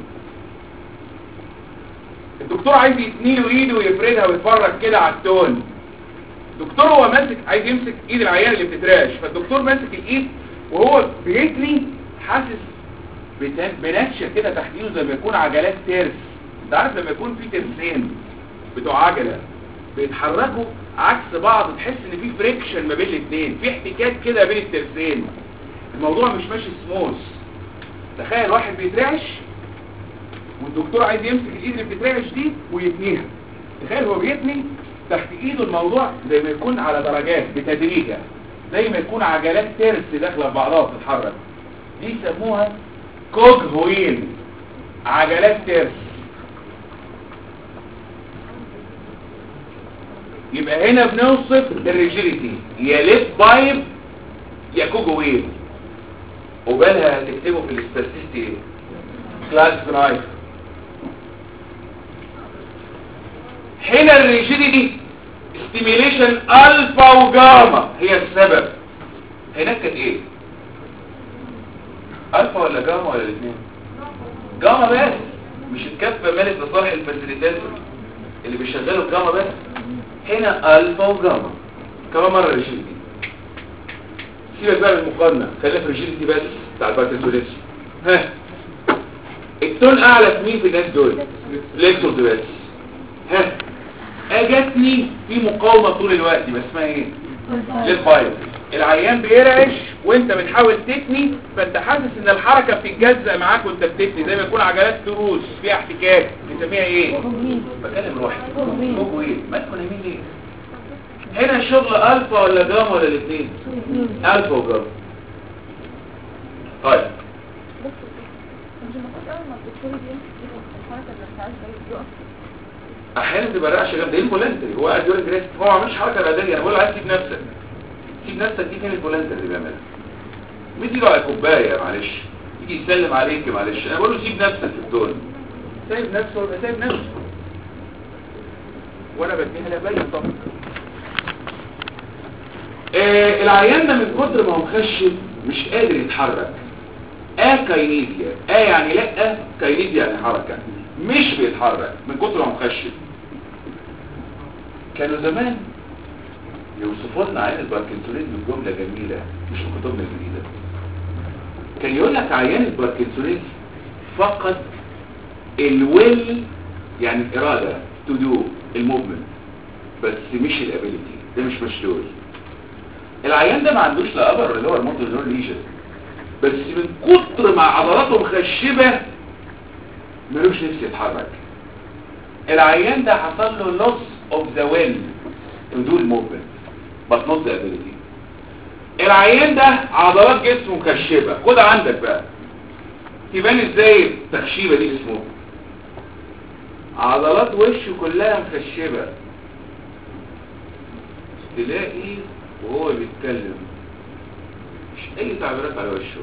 الدكتور عايز يتني له ايده ويفردها ويتفرج كده على التون الدكتور هو ماسك عايز يمسك ايد العيان اللي بتتراش فالدكتور ماسك الايد وهو بيتني حاسس بتن- بنكشه كده تحت ايده زي ما يكون عجلات ترس انت عارف لما يكون في ترسين بتوع عجله بيتحركوا عكس بعض تحس ان في فريكشن ما بين الاثنين في احتكاك كده بين الترسين الموضوع مش ماشي سموث تخيل واحد بيترعش والدكتور عايز يمسك الايد اللي بتترعش دي ويتنيها تخيل هو بيتني تحت ايده الموضوع زي ما يكون على درجات بتدريجة زي ما يكون عجلات ترس داخله في بعضها بتتحرك دي يسموها كوج هويل عجلات ترس يبقى هنا بنوصف الريجيليتي يا ليف بايب يا كوج هويل وبالها هتكتبه في الاستاتستيك كلاس درايف هنا الريجيديتي ستيميليشن الفا وجاما هي السبب هناك كانت ايه الفا ولا جاما ولا الاثنين جاما بس مش الكفه مالت لصالح الفاسيليتاتور اللي بيشغلوا الجاما بس هنا الفا وجاما كمان مره ريجيديتي سيبك بقى من المقارنه خلينا في الريجيديتي بس بتاع الباركنسونيزم ها التون اعلى في مين في الناس دول ليكتورز بس ها اجتني في مقاومة طول الوقت بس اسمها ايه للفايل العيان بيرعش وانت بتحاول تتني فانت حاسس ان الحركة بتتجزأ معاك وانت بتتني زي ما يكون عجلات تروس فيها احتكاك بنسميها ايه بكلم روحي فوق ايه ما تكون يمين ليه هنا شغل الفا ولا جاما ولا الاثنين الفا وجاما طيب مش المفروض اول ما الدكتور بيمسك ايده الحركه اللي مش عايز يقف احيانا تبقى رعشه جامده ايه الفولنتري هو قاعد يقول جريس هو ما عملش حركه بدنيه انا بقول له عايز تسيب نفسك سيب نفسك دي كان الفولنتري اللي بيعملها مش يجي على كوبايه معلش يجي يسلم عليك معلش انا بقول له سيب نفسك في الدول سايب نفسه ولا سايب نفسه وانا بديها لبين طبعا آه العيان ده من كتر ما هو مخشب مش قادر يتحرك اه كاينيزيا اه يعني لا كاينيزيا يعني حركة مش بيتحرك من كتر ما مخشب كانوا زمان يوصفوا لنا عيان الباركنسونيزم بجملة جميلة مش في كتبنا الجديدة كان يقول لك عيان الباركنسونيزم فقد الويل يعني الإرادة تو دو الموفمنت بس مش الابيليتي ده مش مشلول العيان ده ما عندوش لا ابر اللي هو الموتور نيورون ليجن بس من كتر ما عضلاته مخشبه ملوش نفس يتحرك العيان ده حصل له loss of the will to do movement but not the ability العيان ده عضلات جسمه مخشبه خد عندك بقى تبان ازاي التخشيبه دي اسمه عضلات وشه كلها مخشبه تلاقي وهو بيتكلم مش اي تعبيرات على وشه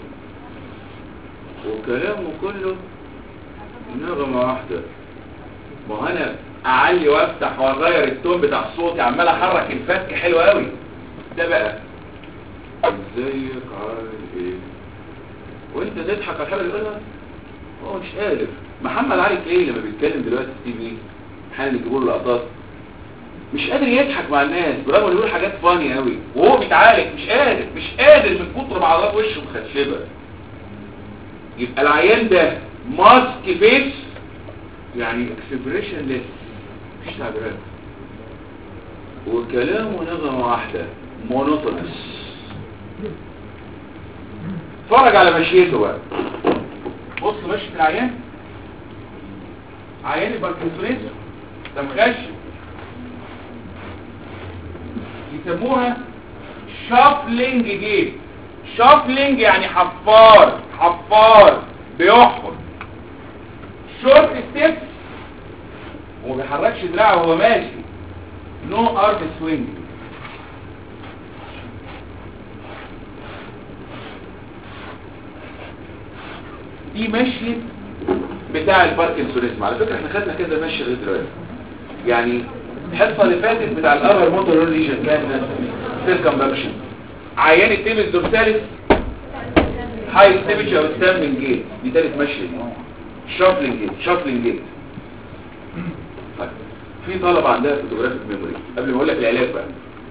وكلامه كله نغمة واحدة ما هو انا اعلي وافتح واغير التون بتاع صوتي عمال احرك الفك حلو قوي ده بقى ازيك عامل ايه وانت تضحك على الحاجه اللي يقولها هو مش قادر محمد علي كلاي لما بيتكلم دلوقتي في التي في حالا يجيبوا له لقطات مش قادر يضحك مع الناس برغم انه بيقول حاجات فاني قوي وهو بيتعالج مش قادر مش قادر من كتر ما عضلات وشه مخشبه يبقى العيان ده ماسك فيس يعني اكسبريشن ليس مفيش تعبيرات وكلامه نغمة واحدة مونوتونس اتفرج على مشيته بقى بص مشي العيان عيان الباركنسونيزم ده مخشب يسموها شافلينج جيت شافلينج يعني حفار حفار بيحفر شورت ستيبس وما بيحركش دراعه وهو ماشي نو ارم سوينج دي مشي بتاع الباركنسونيزم على فكره احنا خدنا كده مشي غير دلوقتي يعني الحصه اللي فاتت بتاع الارهر موتور ريجن كان سيركمبكشن عيان التيمس دورساليس هاي ستيبج او ستامبنج جيت دي تالت مشي شافلينج جيت شافلينج جيت طيب. في طلبة عندها فوتوغرافيك ميموري قبل ما اقول لك العلاج بقى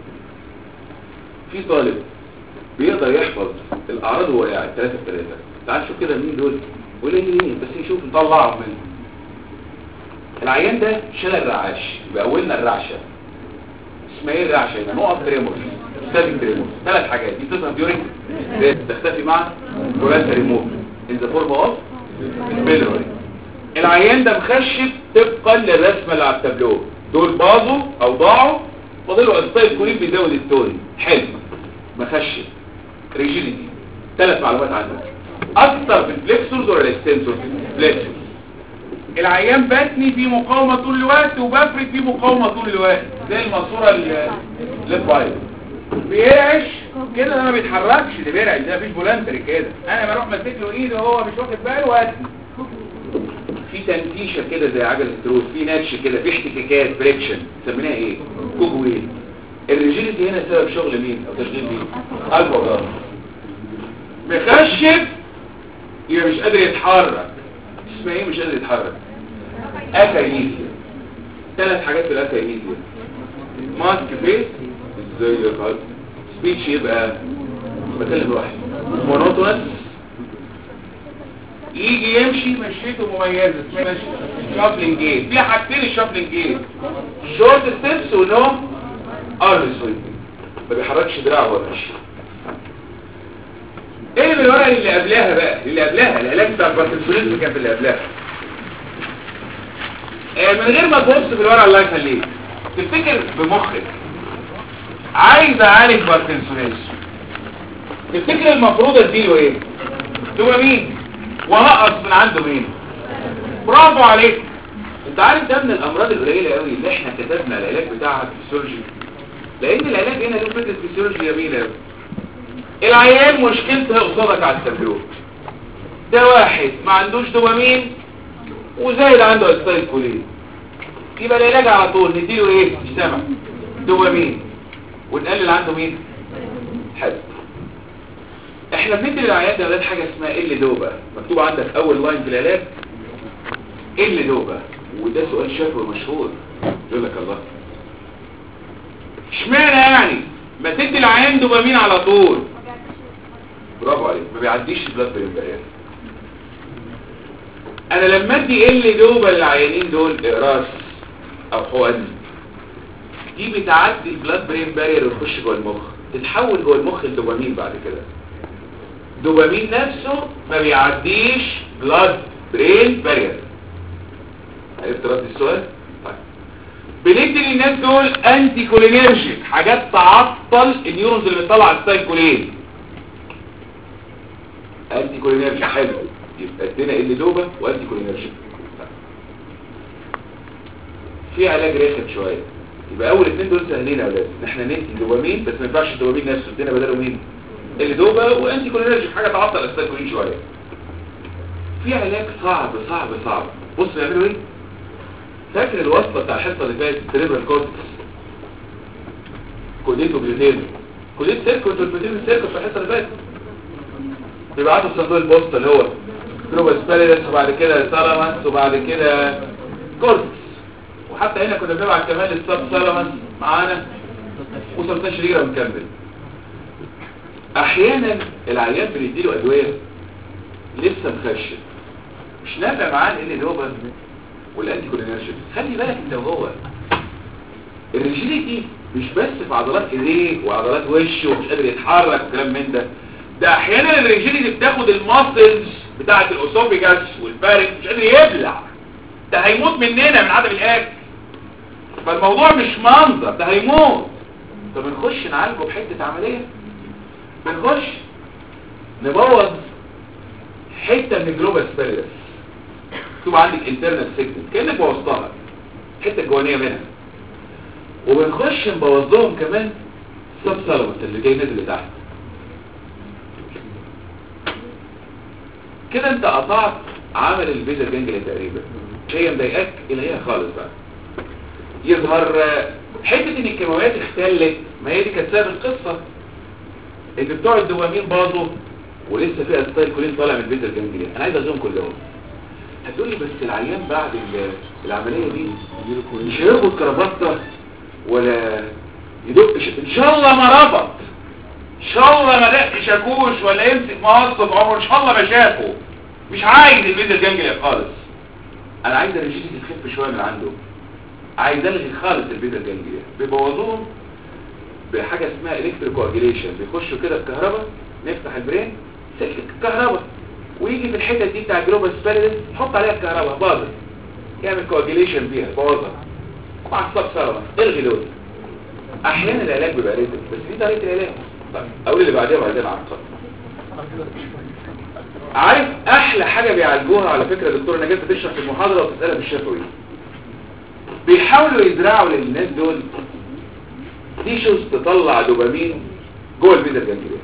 في طالب بيقدر يحفظ الاعراض وهو قاعد ثلاثة في ثلاثة تعال شوف كده مين دول قليلين بس يشوف نطلعهم منه العيان ده شلل الرعاش يبقى اولنا الرعشه اسمها ايه الرعشه يبقى نقط تريمور ستاتيك تريمور ثلاث حاجات دي تظهر ديورينج تختفي مع كولانتا ريموف ان ذا فورم اوف بيلوري العيان ده مخشب طبقا للرسمه اللي على التابلو دول باظوا او ضاعوا فضلوا الطيب كولين بيزود التون حلو مخشب ريجيديتي ثلاث معلومات عنه اكتر في الفليكسورز ولا الاكستنسورز فليكسورز العيان باتني في مقاومة طول الوقت وبفرد في مقاومة طول الوقت زي الماسورة للفايل بيرعش كده ده ما بيتحركش ده بيرعش ده مفيش بولانتري كده انا بروح ماسك له ايده وهو مش واخد باله واتني في تنتيشه كده زي عجله التروس في ناتش كده في احتكاكات فريكشن سميناها ايه كوج ويل الريجيليتي هنا سبب شغل مين او تشغيل مين الفا وضغط مخشب يبقى مش قادر يتحرك اسمها ايه مش قادر يتحرك اكاينيزيا ثلاث حاجات في الاكاينيزيا ماسك فيس ازاي يا خالد سبيتش يبقى بكلم لوحدي مونوتونس يجي يمشي مشيته مميزه اسمها شافلينج جيت في حاجتين الشافلينج جيت شورت ستيبس ونو ارم سوينج ما بيحركش دراعه ولا ماشي ايه اللي الورقه اللي قبلها بقى اللي قبلها العلاج بتاع الباركنسونيزم كان في اللي قبلها آه من غير ما تبص في الورقه الله يخليك تفتكر بمخك عايز اعالج باركنسونيزم تفتكر المفروض اديله ايه دوبامين وهقص من عنده مين برافو عليك انت عارف ده من الامراض القليله قوي اللي احنا كتبنا العلاج بتاعها في الفسيولوجي لان العلاج هنا له فكره فسيولوجي جميله قوي العيان مشكلته قصادك على التابلو ده واحد ما عندوش دوبامين وزايد عنده استايل كولين يبقى العلاج على طول نديله ايه مش سامع دوبامين ونقلل عنده مين حد احنا بندي للعيان ده حاجه اسمها ال دوبا مكتوب عندك اول لاين في العلاج ال دوبا وده سؤال شكوى مشهور يقول لك الله اشمعنى يعني ما تدي العيان دوبامين على طول برافو عليك ما بيعديش البلاد برين بارير انا لما ادي ال دوبا للعيانين دول اقراص او حقن دي بتعدي البلاد برين بارير وتخش جوه المخ تتحول جوه المخ لدوبامين بعد كده دوبامين نفسه ما بيعديش بلاد برين بارير عرفت رد السؤال طيب بندي للناس دول انتي كولينيرجيك حاجات تعطل النيورونز اللي بتطلع الستايل كولين انتي كولينيرجيك حلو يبقى ادينا اللي دوبه وانتي كولينيرجيك في علاج رخم شويه يبقى اول اثنين دول سهلين يا اولاد ان احنا ندي دوبامين بس ما ينفعش الدوبامين نفسه ادينا بداله مين اللي دوبه وانتي كولينيرجيك حاجه تعطل الستايل كولين شويه في علاج صعب صعب صعب بص بيعملوا ايه فاكر الوصفه بتاع الحصه اللي فاتت سيريبرال كورتكس كوديت وجلوتين كوديت سيركوت والبروتين سيركوت في الحصه اللي فاتت بيبعتوا في صندوق البوسطه اللي هو كروبس باليدس وبعد كده سالامانس وبعد كده كورتكس وحتى هنا كنا بنبعت كمان السب سالامانس معانا و16 ليره ونكمل احيانا العيان بنديله ادويه لسه مخشن مش نافع معاه اللي دوبا والانتي كولينرجيك خلي بالك انت وهو الريجيديتي مش بس في عضلات ايديه وعضلات وشه ومش قادر يتحرك وكلام من ده ده احيانا الريجيديتي بتاخد الماسلز بتاعه الاسوفيجاس والفارج مش قادر يبلع ده هيموت مننا من عدم الاكل فالموضوع مش منظر ده هيموت فبنخش نعالجه بحته عمليه بنخش نبوظ حته من الجلوبال سبيريس تبقى عندك انترنال سيجنال كانك بوظتها الحته الجوانيه منها وبنخش نبوظ لهم كمان سب سلمس اللي جاي نازل لتحت كده انت قطعت عمل الفيزا جانجلي تقريبا هي مضايقاك الغيها خالص بقى يظهر آه، حته ان الكيماويات اختلت ما هي دي كانت سبب القصه ان بتوع الدوبامين باظوا ولسه في استايل كولين طالع من الفيزا الجانجلي انا عايز اخدهم كلهم هتقولي بس العيان بعد ال- العمليه دي مش هيربط كرافته ولا يدق ش- ان شاء الله ما ربط ان شاء الله ما دق شاكوش ولا يمسك موظف عمره ان شاء الله ما شافه مش عايز الفيزا الجانجلي خالص انا عايز الريجيتي تخف شويه من عنده عايز الغي خالص الفيزا الجانجلي بيبوظوهم بحاجه اسمها الكتريكواجيليشن بيخشوا كده الكهرباء نفتح البرين سلك الكهرباء ويجي في الحتت دي بتاع جلوبال سبيريس يحط عليها الكهرباء باظت يعمل كواجيليشن فيها بوظها مع الصب سوا الغي دول احيانا العلاج بيبقى ريتم بس دي طريقه العلاج طيب اقول اللي بعديها وبعدين عقد عارف احلى حاجه بيعالجوها على فكره دكتور نجاة بتشرح في المحاضره وتسالها في الشفوي بيحاولوا يزرعوا للناس دول تيشوز تطلع دوبامين جوه الفيزا الجانجليه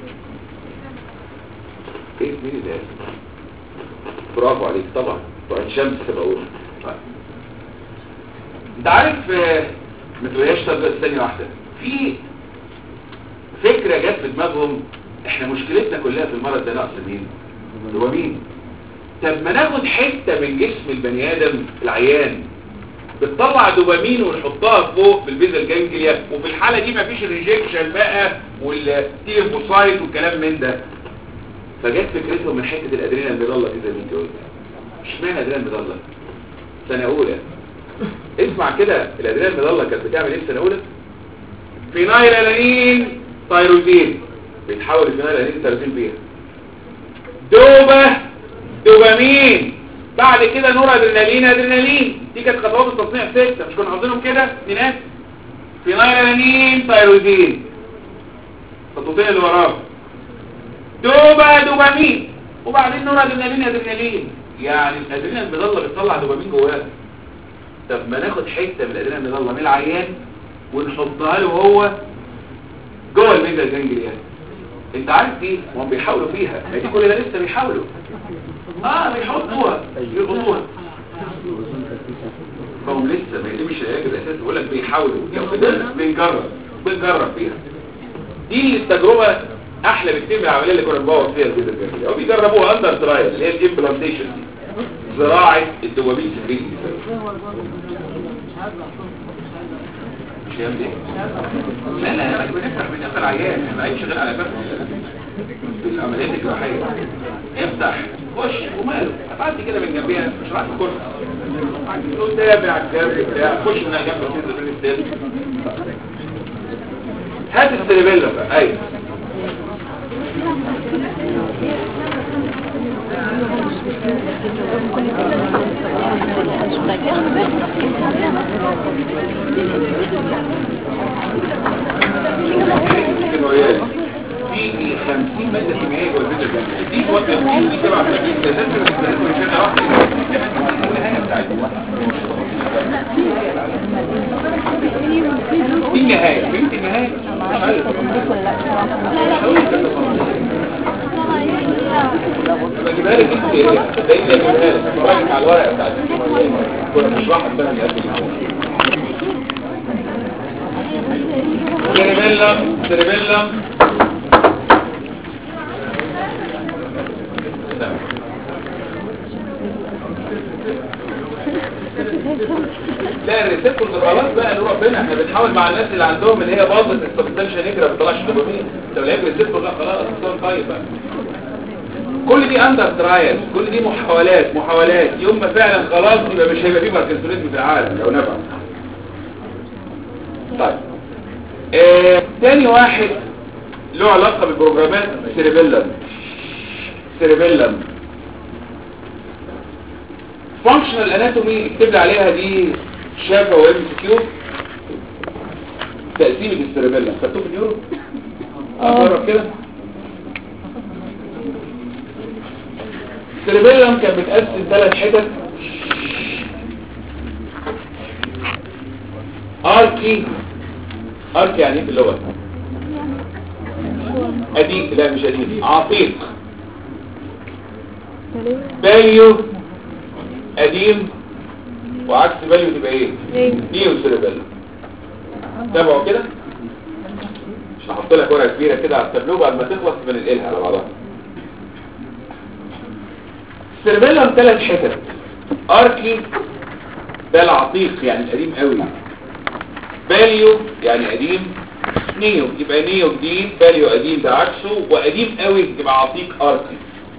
ايه مين ده برافو عليك طبعا بتوع الشمس بقول طيب. انت عارف آه، ما تقولهاش طب بس ثانيه واحده في فكره جت في دماغهم احنا مشكلتنا كلها في المرض ده نقص مين دوبامين طب ما ناخد حته من جسم البني ادم العيان بتطلع دوبامين ونحطها فوق في الفيزا الجانجليا وفي الحاله دي مفيش الريجكشن بقى والتيليفوسايت والكلام من ده فجت فكرتهم من حته الادرينال ميدالا كده زي ما انت قلت اشمعنى ادرينال ميدالا سنه اولى اسمع كده الادرينال ميدالا كانت بتعمل ايه في سنه اولى فينايل الانين تايروزين بيتحول الفينايل الانين تايروزين بيها دوبة دوبامين بعد كده نور ادرينالين ادرينالين دي كانت خطوات التصنيع ستة مش كنا حافظينهم كده اتنينات فينايل الانين تايروزين خطوتين اللي وراهم دوبا دوبامين وبعدين نور ادرينالين ادرينالين يعني الادرينال المظله بتطلع دوبامين جواها طب ما ناخد حته من الادرينال المظله من العيان ونحطها له هو جوه الميجا جانجليا انت عارف دي هم بيحاولوا فيها ما دي كل ده لسه بيحاولوا اه بيحطوها يغطوها فهم لسه ما يتمش العلاج الاساسي بيقول لك بيحاولوا يعني بنجرب بنجرب فيها دي التجربة احلى بكتير من العملية اللي كنا بنبوظ فيها الفيزا الجانبية او بيجربوها اندر ترايل اللي هي الامبلانتيشن دي زراعة الدوبامين سكرين مش هي دي لا لا لا بنفتح بنفتح العيان احنا عايش شغال على فتح بالعمليات الجراحية افتح خش وماله هتعدي كده من جنبيها مش راح الكرسي قدام على الجنب بتاع خش من جنب الفيزا الجانبية هات السيربيلا بقى ايوه كيماويات في 50 ماده كيميائيه جوه الفيزا الجانبية دي توضح دي تبع في ده لازم نستخدمه عشان واحده النهايه بتاعتها دي النهايه فهمت النهايه بجيبها لك انت زي اللي بجيبها لك اتفرجت على الورقه بتاعت كنا بنشرحها السنه اللي قبل سيربيلم سيربيلم لا الريسبتور ده خلاص بقى نروح ربنا احنا بنحاول مع الناس اللي عندهم اللي هي باظت السبستانشال نيجرا ما بتطلعش دوبامين لو لقيت الريسبتور ده خلاص صار طيب بقى كل دي اندر ترايل كل دي محاولات محاولات يوم ما فعلا خلاص يبقى مش هيبقى فيه باركنسونيزم في العالم لو نفع طيب آه، تاني واحد له علاقة بالبروجرامات سيريبيلم سيريبيلم فانكشنال اناتومي اكتب لي عليها دي شافه وام سي كيو تقسيمة السيريبيلم خدتوه في اليورو اجرب كده السيريبيلم كان بتقسم ثلاث حتت اركي اركي يعني ايه في اللغه اديك لا مش اديك عتيق باليو قديم وعكس باليو تبقى ايه نيو سيريبيلم تابعوا كده مش هحط لك ورقه كبيره كده على التابلو بعد ما تخلص بننقلها على بعضها السيربيلم ثلاث حتت اركي ده العتيق يعني القديم قوي باليو يعني قديم نيو يبقى نيو جديد باليو قديم ده عكسه وقديم قوي يبقى عتيق اركي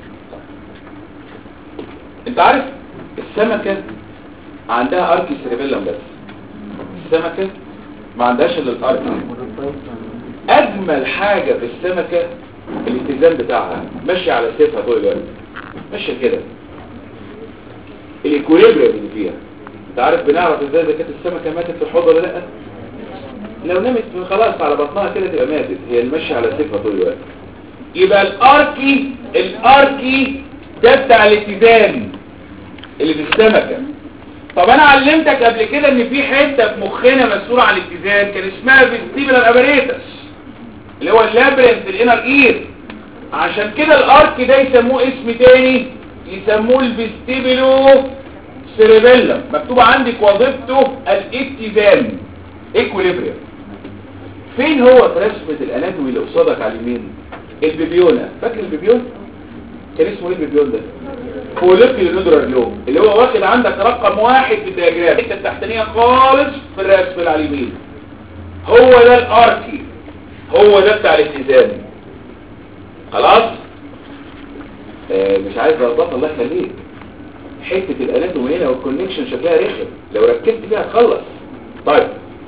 انت عارف السمكة عندها اركي سيربيلم بس السمكة ما عندهاش الا الاركي اجمل حاجة في السمكة الاتزان بتاعها ماشي على سيفها طول الوقت ماشية كده الايكوليبريم اللي فيها انت عارف بنعرف ازاي اذا كانت السمكة ماتت في الحوض ولا لا لو نمت خلاص على بطنها كده تبقى ماتت هي اللي ماشية على سيفها طول الوقت يبقى الاركي الاركي ده بتاع الاتزان اللي في السمكة طب انا علمتك قبل كده ان في حتة في مخنا مسؤولة عن الاتزان كان اسمها فيستيبلر اباريتس اللي هو اللابرنت الانر اير عشان كده الارك ده يسموه اسم تاني يسموه الفيستيبلو سيريبيلم مكتوب عندك وظيفته الاتزان ايكوليبريم فين هو في رسمة الاناتومي اللي قصادك على اليمين البيبيونا فاكر البيبيون كان اسمه ايه البيبيون ده فوليكيولر نودرال لوب اللي هو واخد عندك رقم واحد في الدياجرام الحته التحتانيه خالص في الرسم اللي على اليمين هو ده الاركي هو ده بتاع الاتزان خلاص آه مش عايز اضغط الله يخليك حته الاناتومي هنا والكونكشن شكلها رخم لو ركزت فيها تخلص طيب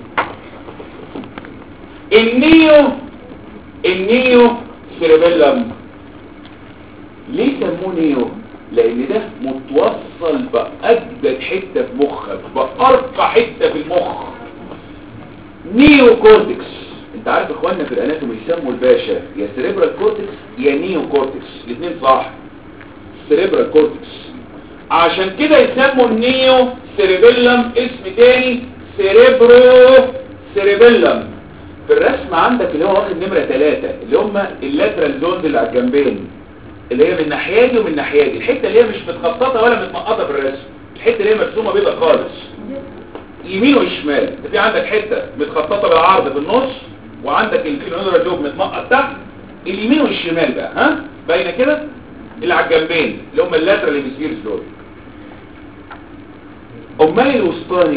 النيو النيو سيربيلم ليه سموه نيو لان ده متوصل باجدد حته في مخك بارقى حته في المخ نيو كورتكس انت عارف اخواننا في الاناتومي يسموا الباشا يا سيريبرال كورتكس يا نيو كورتكس الاثنين صح سيريبرال كورتكس عشان كده يسموا النيو سيريبيلم اسم تاني سيريبرو سيريبيلم في الرسم عندك اللي هو واخد نمرة ثلاثة اللي هم اللاترال زونز اللي على الجنبين اللي هي من ناحية دي ومن ناحية دي الحتة اللي هي مش متخططة ولا متنقطة في الرسم الحتة اللي هي مرسومة بيضة خالص يمين وشمال انت في عندك حتة متخططة بالعرض في النص وعندك الكيلونيدرا جوب متنقط تحت اليمين والشمال بقى ها باينه كده اللي على الجنبين اللي هم اللاترال هيمسفيرز دول امال الوسطاني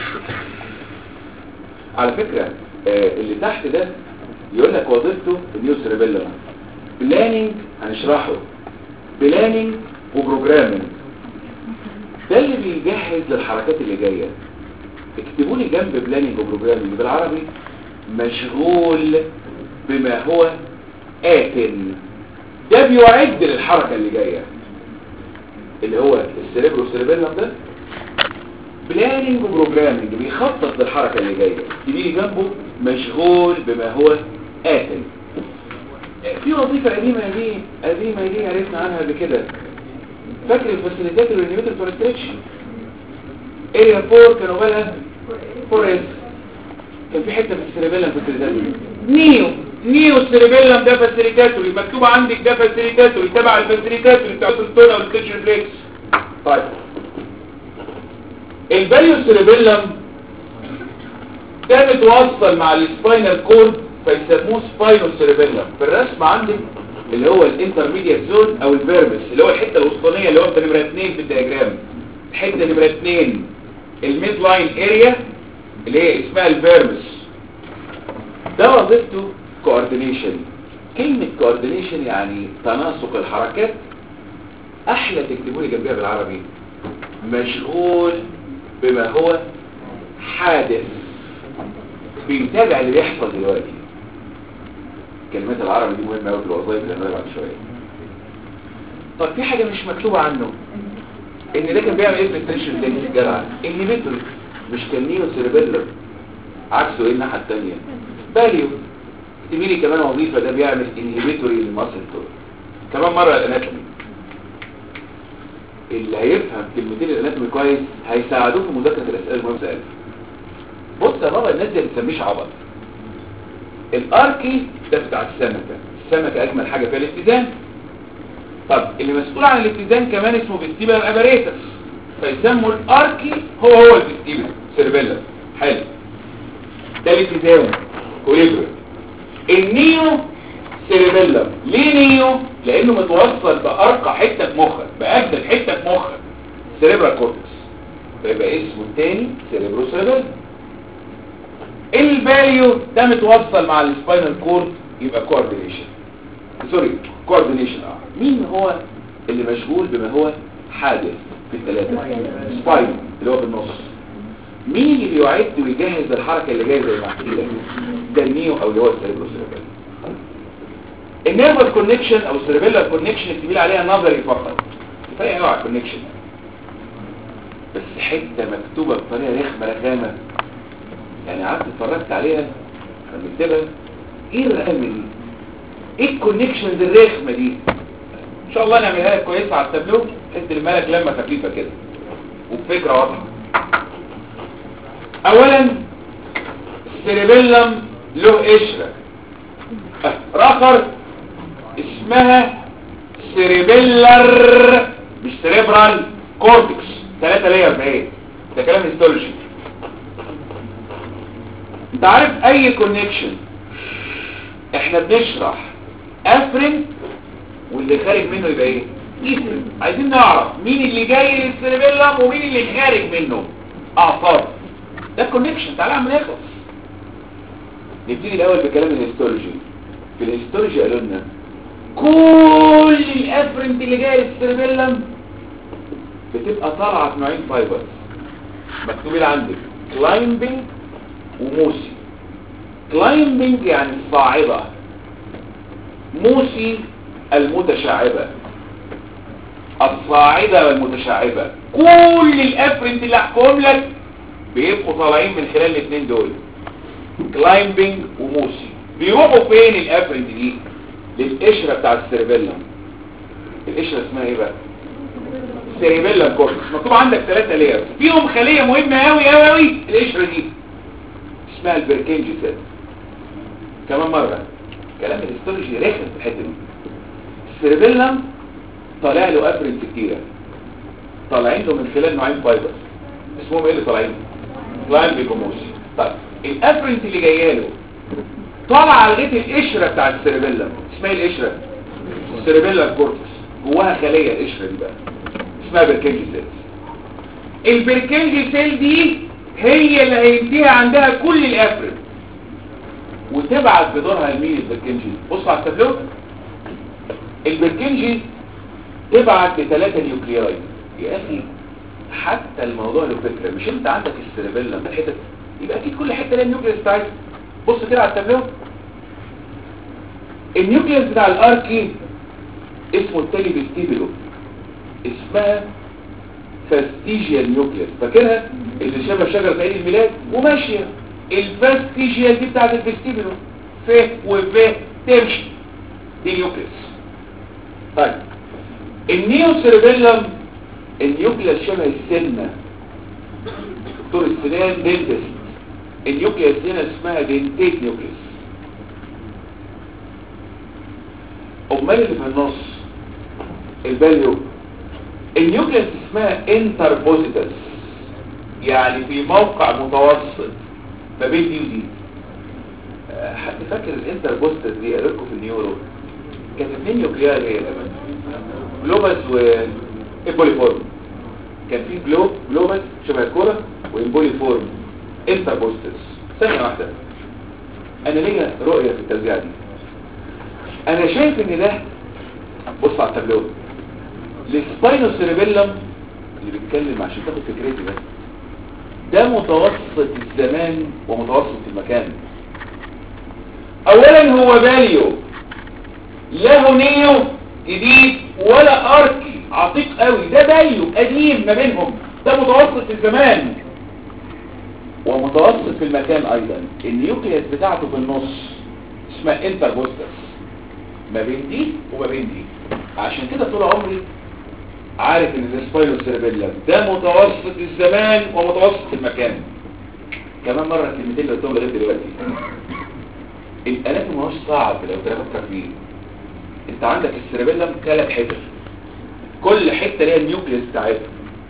على فكرة آه اللي تحت ده يقول لك وظيفته النيو سيربيلم بلاننج هنشرحه بلاننج وبروجرامنج ده اللي بيجهز للحركات اللي جايه اكتبوا لي جنب بلاننج وبروجرامنج بالعربي مشغول بما هو آت ده بيعد للحركة اللي جاية اللي هو السيريبرو سيريبيلم ده بلاننج وبروجرامنج بيخطط للحركة اللي جاية يجي جنبه مشغول بما هو آت في وظيفة قديمة دي قديمة دي عرفنا عنها قبل كده فاكر الفاسيليتات والرينيوتر فورستريكشن اريا 4 كانوا بالها فورست كان في حته في السيربيلم في السيربيلم نيو نيو السيربيلم ده فاسيليتاتوري مكتوب عندك ده فاسيليتاتوري تبع الفاسيليتاتوري بتاع التونا والستيشن فليكس طيب الباليو سيربيلم ده متوصل مع السباينال كورد فيسموه سباينو سيربيلم في الرسم عندك اللي هو الانترميديت زون او الفيربس اللي هو الحته الوسطانيه اللي هو في نمره 2 في الدياجرام الحته نمره 2 الميد لاين اريا اللي هي اسمها الفيربس ده وظيفته كوردينيشن كلمة كوردينيشن يعني تناسق الحركات احلى تكتبوا لي جنبيها بالعربي مشغول بما هو حادث بيتابع اللي بيحصل دلوقتي كلمات العربي دي مهمه قوي في الوظائف اللي هنقولها بعد شويه طب في حاجه مش مكتوبه عنه ان ده كان بيعمل ايه في التنشن ده في الجرعه انهبيتوري مش كان نيو سيربيلر عكسه ايه الناحيه الثانيه باليو تميلي كمان وظيفه ده بيعمل انهبيتوري للماسل تور كمان مره الاناتومي اللي هيفهم كلمتين الاناتومي كويس هيساعدوه في مذاكره الاسئله المهمه سألها بص يا بابا الناس دي ما بتسميش عبط الاركي ده بتاع السمكه السمكه اجمل حاجه فيها الاتزان طب اللي مسؤول عن الاتزان كمان اسمه فيستيبل اباريتس فيسموا الاركي هو هو الفيستيبل سيربيلا حلو ده الاتزان كوليبرا النيو سيربيلا ليه نيو لانه متوصل بارقى حته في مخك باجدد حته في مخك سيريبرال كورتكس فيبقى اسمه الثاني سيريبرو سيربيلا الباليو ده متوصل مع السباينال كورد يبقى كوردينيشن سوري كوردينيشن اه مين هو اللي مشغول بما هو حادث في الثلاثه سباين اللي هو في النص مين اللي بيعد ويجهز الحركه اللي جايه زي ما حكيت لك ده النيو او اللي هو السيريبرو سيربيلا النيرفس كونكشن او السيربيلر كونكشن اكتبي عليها نظري فقط كفايه قوي على الكونكشن بس حته مكتوبه بطريقه رخمه رخامه يعني قعدت اتفرجت عليها لما اكتبها ايه الرقم دي ايه الكونكشنز الرخمه دي ان شاء الله نعملها لك كويسه على التابلو تحس الملك لما خفيفه كده وبفكره واضحه اولا السيربيلم له قشره رخر اسمها سيربيلر مش سيريبرال كورتكس ثلاثة لير بايه ده كلام هيستولوجي انت عارف اي كونكشن احنا بنشرح افرنت واللي خارج منه يبقى ايه ايفرنت عايزين نعرف مين اللي جاي للسيربيلم ومين اللي خارج منه اعصاب ده كونكشن تعالى عم نخلص نبتدي الاول بكلام الهيستولوجي في الهيستولوجي قالوا لنا كل الافرنت اللي جاي للسيربيلم بتبقى طالعه في نوعين فايبرز مكتوبين عندك كلايمبنج وموسي كلايمبنج يعني الصاعدة موسي المتشعبة الصاعدة والمتشعبة كل الافرنت اللي احكم لك بيبقوا طالعين من خلال الاثنين دول كلايمبنج وموسي بيروحوا فين الافرنت دي للقشرة بتاع السيربيلم القشرة اسمها ايه بقى سيربيلم كورتكس مكتوب عندك ثلاثة ليرز فيهم خلية مهمة قوي قوي قوي القشرة دي اسمها البركنجي سيل كمان مرة كلام الهيستولوجي رخم في الحتة دي السيربيلم طالع له افرنت كتيرة طالعين له من خلال نوعين فايبرز اسمهم ايه اللي طالعين كلاين بيكوموسي طيب الافرنت اللي جايه له طالعه لغايه القشره بتاع السيربيلم اسمها ايه القشره السيربيلم كورتكس جواها خليه القشره دي بقى اسمها بركنجي سيل البركنجي سيل دي هي اللي هينتهي عندها كل الافرنت وتبعت بدورها لمين البركنجي بص على التابلو البركنجي تبعت لثلاثه نيوكلياي يا اخي حتى الموضوع له فكره مش انت عندك السيربيلم الحتت يبقى اكيد كل حته لها نيوكليس بتاعتها بص كده على التابلو النيوكليس بتاع الاركي اسمه التالي فيستيبلو اسمها فاستيجيال نيوكليس فاكرها اللي شبه شجره عيد الميلاد وماشيه الفاستيجيال دي بتاعت الفيستيبلو ف وف تمشي دي نيوكليس طيب النيو سيربيلم النيوكليس شبه السنه دكتور السنان دنتست النيوكليس هنا اسمها دنتيت نيوكليس امال اللي في النص الباليو النيوكليس اسمها انتربوزيتس يعني في موقع متوسط ما بين دي ودي أه حد فاكر الانتربوزيتس دي قال لكم في النيورو كانت اثنين نيوكليار هي الامل جلوبس وإيبوليفورم كان في جلوب جلوبس شبه الكوره وإيبوليفورم انتربوزيتس ثانيه واحده انا ليا رؤيه في التوزيع دي انا شايف ان ده بص على التابلو السباينو سيربيلم اللي بيتكلم عشان تاخد فكرتي بس ده متوسط الزمان ومتوسط المكان اولا هو باليو لا هو نيو جديد ولا اركي عتيق قوي ده باليو قديم ما بينهم ده متوسط الزمان ومتوسط في المكان ايضا النيوكليس بتاعته في النص اسمها انتربوستس ما بين دي وما بين دي عشان كده طول عمري عارف ان السباينو سيربيلم ده متوسط الزمان ومتوسط المكان كمان مرة الكلمتين اللي قلتهم لغايه دلوقتي الاناتوم مش صعب لو تفكر فيه انت عندك السيربيلم ثلاث حتت كل حته ليها النيوكليس بتاعتها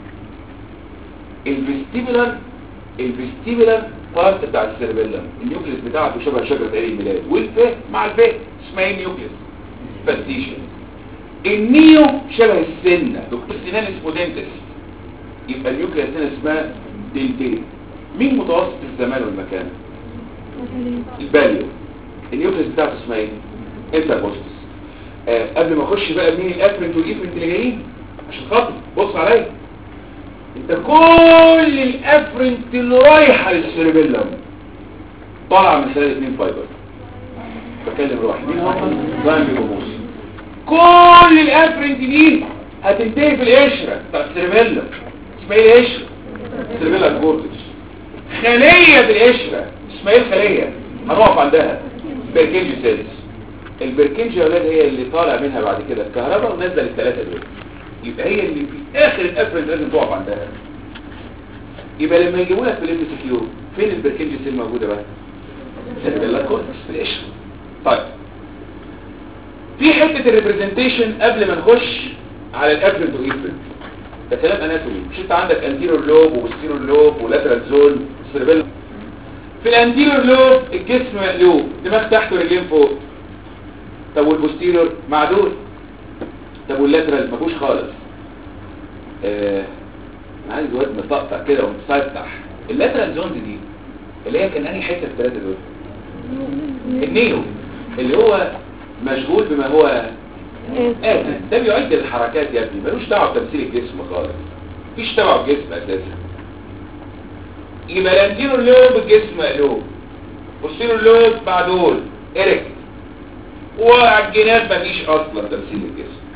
الفيستيبولار الفيستيبولار بارت بتاع السيربيلم النيوكليس بتاعته شبه شجره عيد الميلاد والف مع الف اسمها ايه نيوكليس فاستيشن النيو شبه السنه دكتور سنان اسمه دنتست يبقى النيوكليس هنا اسمها دنتين مين متوسط الزمان والمكان الباليو النيوكليس بتاعته اسمها ايه انتربوستس آه قبل ما اخش بقى مين الافرنت والافرنت اللي جايين عشان خاطر بص عليا انت كل الافرنت اللي رايحه للسيربيلم طالعه من خلال اثنين فايبر بكلم روحي مين هم ضايم بيبوسي كل الافرنت دي هتنتهي في القشره بتاع السيربيلم اسمها ايه القشره السيربيلم كورتكس خليه في القشره اسمها ايه الخليه هنقف عندها بيركنجي سيلز البركنجي يا اولاد هي اللي طالع منها بعد كده الكهرباء ونزل الثلاثه دول يبقى هي اللي في اخر الافرنت لازم تقف عندها يبقى لما يجيبوا لك في الام سي كيو فين البركنجي سيل موجوده بقى سيربيلا كورتكس في القشره طيب في حته الريبريزنتيشن قبل ما نخش على الافرنت وايفرنت ده كلام اناتومي مش انت عندك انتيرور لوب وبوستيرور لوب ولاترال زون سيربيلا في الانتيرور لوب الجسم مقلوب دماغ تحت ورجلين فوق طب والبوستيرور معدول طب واللاترال ما فيهوش خالص آه انا عايز واد مطقطق كده ومسطح اللاترال زونز دي اللي هي كان انهي حته الثلاثه دول النيو اللي هو مشغول بما هو آتي ده بيعد الحركات يا ابني ملوش دعوه بتمثيل الجسم خالص مفيش دعوه بجسم اساسا يبقى الانتيرو لوب الجسم مقلوب بوستيرو لوب معدول اريكت وعلى الجناب مفيش اصلا تمثيل الجسم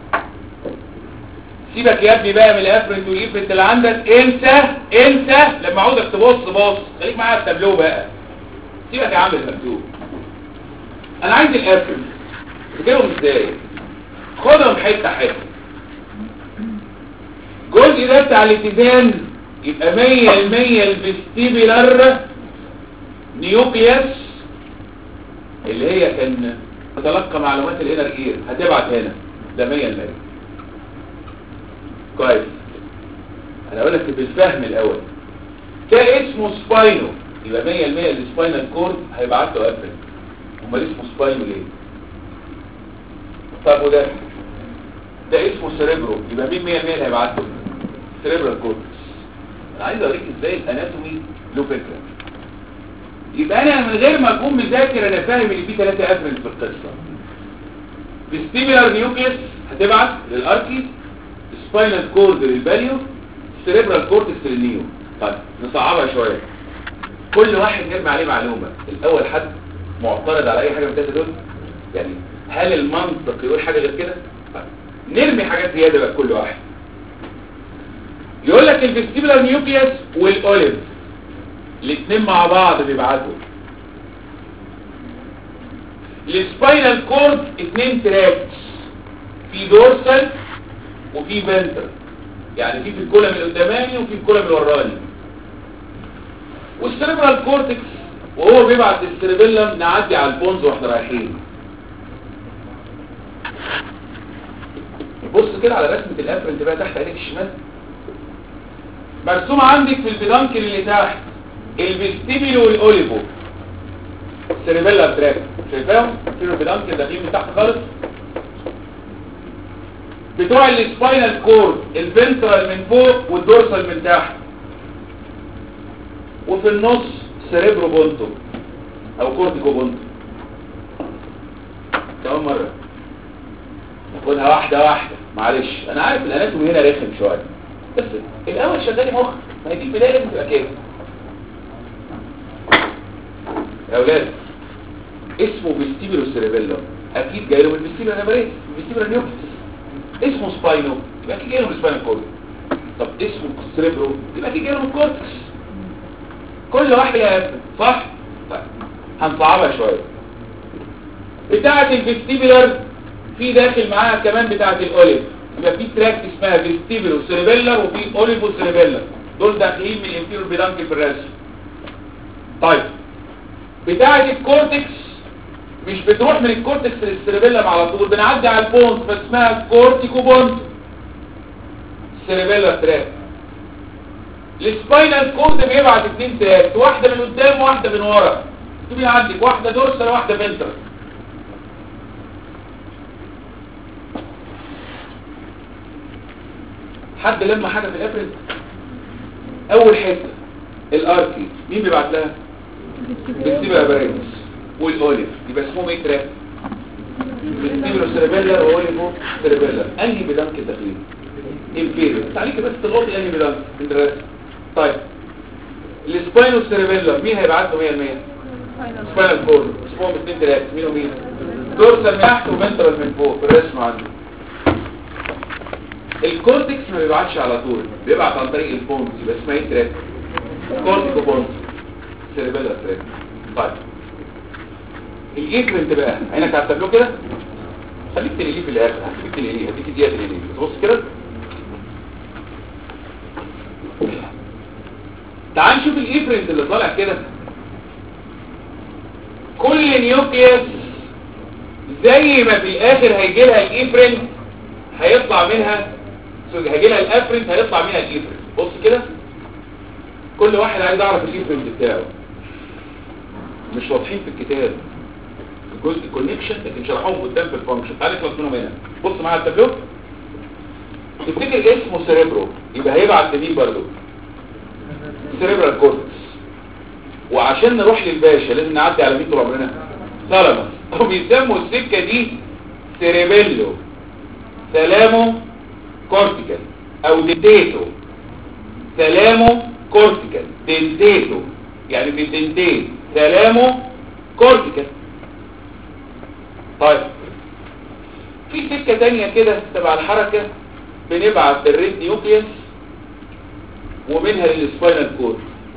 سيبك يا ابني بقى من الافرنت والافرنت اللي عندك انسى انسى لما عاوزك تبص بص خليك معايا التابلو بقى سيبك يا عم المكتوب انا عايز الافرنت تجيبهم ازاي خدهم حته حته الجزء ده بتاع الاتزان يبقى 100% الفيستيبولار نيوكليوس اللي هي كان تتلقى معلومات الانر اير هتبعت هنا ده 100% كويس انا اقول لك بالفهم الاول ده اسمه سباينو يبقى 100% السباينال كورد هيبعت له افرنت امال اسمه سباينو ليه طب وده ده اسمه سيريبرو يبقى مين 100% اللي هيبعت له سيريبرال كورتكس انا عايز اوريك ازاي الاناتومي له فكره يبقى انا من غير ما اكون مذاكر انا فاهم ان في ثلاثه افرنت في القصه الستيمولار نيوكليس هتبعت للاركي سباينال كورد للباليو سيريبرال كورتكس للنيو طيب نصعبها شويه كل واحد نرمي عليه معلومه الاول حد معترض على اي حاجه من الثلاثه دول يعني هل المنطق يقول حاجه غير كده طيب نرمي حاجات زياده بقى كل واحد يقول لك الفيستيبولار نيوكليوس والاوليف الاثنين مع بعض بيبعتوا السباينال كورد اثنين تراكس في دورسال وفي فنتر يعني في في الكولم القداماني وفي الكولم الوراني والسيريبرال كورتكس وهو بيبعت السيريبيلم نعدي على البونز واحنا رايحين بص كده على رسمه الافرنت بقى تحت عينك الشمال مرسوم عندك في البيدانكل اللي تحت الفيستيبيلو والاوليفو سيريبيلر تراك شايفاهم في البيدانكل داخلين من تحت خالص بتوع السباينال كورد الفنترال من فوق والدورسال من تحت وفي النص سيريبرو بونتو او كورتيكو بونتو كمان مره ناخدها واحده واحده معلش انا عارف الاناتومي هنا رخم شويه بس الاول شغالي مخ ما هي دي البدايه لازم تبقى كده يا اولاد اسمه فيستيبولو سيريبيلو اكيد جاي له من الفيستيبولو نابريس الفيستيبولو نيوكليس اسمه سباينو يبقى اكيد جاي له من السباينال كورد طب اسمه سيريبرو يبقى اكيد جاي له من الكورتكس كل واحد يا صح طيب هنصعبها شويه بتاعه الفيستيبولار في داخل معاها كمان بتاعه الاوليف يبقى في تراك اسمها فيستيبولو سيريبيلر وفي اوليفو سيريبيلر دول داخلين من الانفيرور بيدانكل في الرسم طيب بتاعه الكورتكس مش بتروح من الكورتكس للسيريبيلم على طول بنعدي على البونز فاسمها كورتيكو بونز سيريبيلر تراك السباينال كورد بيبعت اتنين تراك واحده من قدام وواحده من ورا تبقى عندك واحده دورسال وواحده فنترال حد لما حاجه في الافرد اول حته الاركي مين بيبعت لها بالسيبا برينس والاوليف يبقى اسمهم ايه تراك بالسيبا سيربيلر واوليفو سيربيلر انهي بدمك الداخلي انفيريور تعليق بس تلقطي انهي بدمك في الرسم طيب السباينو سيربيلر مين هيبعت له 100% سباينال كورد اسمهم اثنين تراك مين ومين دورسال من تحت وفنترال من فوق في الرسم عندي الكورتكس ما بيبعتش على طول بيبعت عن طريق البونز يبقى اسمها ايه تراك كورتيكو بونز سيربيلر تراك طيب الايفرنت بقى عينك على التابلو كده خليك تنقليه في الاخر هتخليك تنقليه هديك دقيقه تنقليه بص كده تعال نشوف الايفرنت اللي طالع كده كل نيوكليوس زي ما في الاخر هيجي لها الايفرنت هيطلع منها سوري هيجي لها الافرنت هيطلع منها الايفرنت بص كده كل واحد عايز يعرف الايفرنت بتاعه مش واضحين في الكتاب جزء الكونكشن لكن شرحوهم قدام في الفانكشن تعالى نخلص منهم هنا بص معايا التابلو تفتكر اسمه سيريبرو يبقى هيبعت لمين برضه سيريبرال كورتكس وعشان نروح للباشا لازم نعدي على مين طول عمرنا ثالاموس او بيسموا السكه دي سيريبيلو ثالامو كورتيكال او ديتيتو ثالامو كورتيكال ديتيتو يعني بالدنتين ثالامو كورتيكال طيب في سكة تانية كده تبع الحركة بنبعت الريد نيوكليوس ومنها للسباينال كورد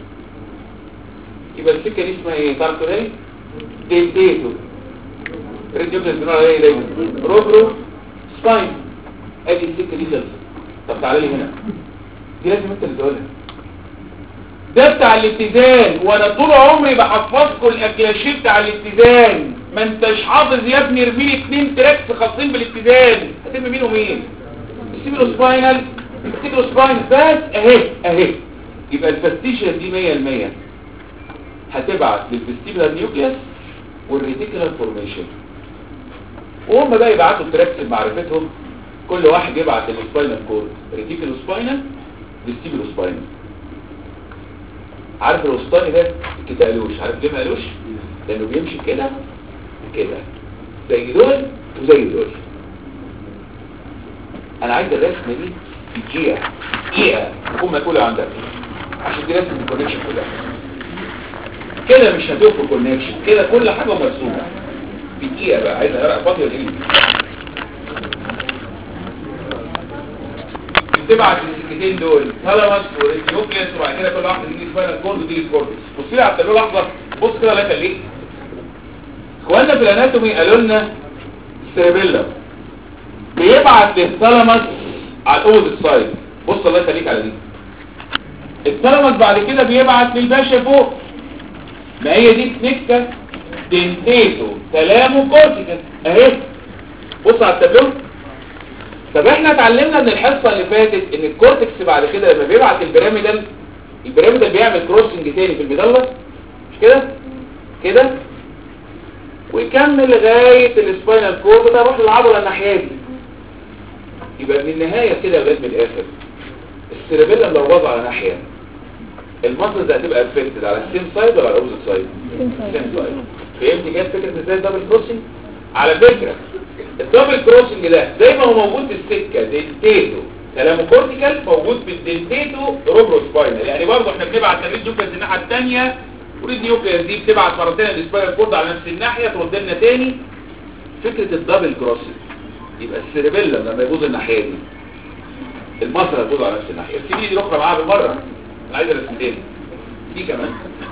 يبقى السكة دي اسمها ايه تعرف تقول ايه ديلتيتو الريد نيوكليوس بنقول عليها ايه دايما روبرو سباين ادي السكة دي خلصت طب تعالى لي هنا دي لازم انت اللي تقولها ده بتاع الاتزان وانا طول عمري بحفظكم الاكلاشيه بتاع الاتزان ما انتش حافظ يا ابني ارمي لي اتنين تراكس خاصين بالاتزان هترمي مين ومين السيبلو سباينال السيبلو سباينال بس اهي اهي يبقى الفستيشن دي 100% هتبعت للفستيبولار نيوكليوس والريتيكولار فورميشن وهم بقى يبعتوا التراكس بمعرفتهم كل واحد يبعت للسباينال كورد ريتيكولو سباينال فيستيبولو سباينال عارف الوسطاني ده الكتاب قالوش عارف ليه ما قالوش لانه بيمشي كده كده زي دول وزي دول انا عايز الرسمه دي في دقيقه دقيقه تكون مقوله عندك عشان دي رسمه الكونكشن كلها كده مش هتوقف كونكشن كده كل حاجه مرسومه في دقيقه بقى عايز ورقه فاضيه ولا ايه تبعت السكتين دول ثالاموس وريتيوكليس وبعد كده كل واحده تيجي سباينال كورد وتيجي كورتكس بص لي على التابلو لحظه بص كده الله يخليك اخواننا في الاناتومي قالوا لنا السيربيلا بيبعت للثالاموس على الاوزيت سايد بص الله يخليك على دي الثالاموس بعد كده بيبعت للباشا فوق ما هي دي سنكه دنتيتو تلامو كورتيكس اهي بص على التابلو طب احنا اتعلمنا من الحصه اللي فاتت ان الكورتكس بعد كده لما بيبعت البيراميدال البيراميدال بيعمل كروسنج تاني في الميدالة مش كده كده ويكمل لغايه السباينال كورد ده يروح للعضله الناحيه دي يبقى من النهايه كده لغايه من الاخر السيربيلم لو باظ على ناحيه المصل ده هتبقى افكتد على السيم سايد ولا على الاوبوزيت سايد سيم سايد فهمت كده فكره ازاي الدبل كروسنج على فكره الدبل كروسنج ده زي ما هو موجود في السكه دنتيتو تلاموكورتيكال موجود في الدنتيتو روبروسباينال يعني برضه احنا بنبعت الريد نيوكليس الناحيه الثانيه والريد نيوكليس دي بتبعت مرتين السباينال كورد على نفس الناحيه ترد لنا تاني فكره الدبل كروسنج يبقى السيربيلم لما يبوظ الناحيه دي المصر هتبوظ على نفس الناحيه السي دي الاخرى معاها بالمره انا عايز رسمتين دي كمان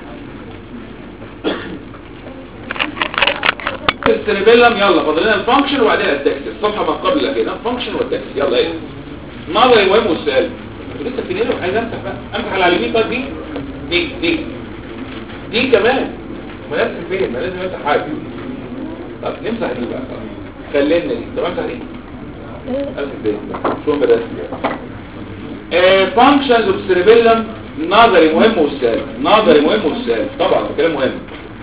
السيربيلم يلا فاضل لنا الفانكشن وبعدين التكس الصفحه ما قبل كده الفانكشن والتكس يلا ايه نظري مهم والسؤال انتوا لسه في نيله عايز امسح بقى امسح على اليمين طيب دي دي دي دي كمان ما نفس فين ما لازم امسح حاجه طب نمسح دي بقى خلاص خلينا دي طب امسح دي امسح دي شو بدأت فانكشنز اوف سيربيلم نظري مهم والسؤال نظري مهم والسؤال طبعا ده كلام مهم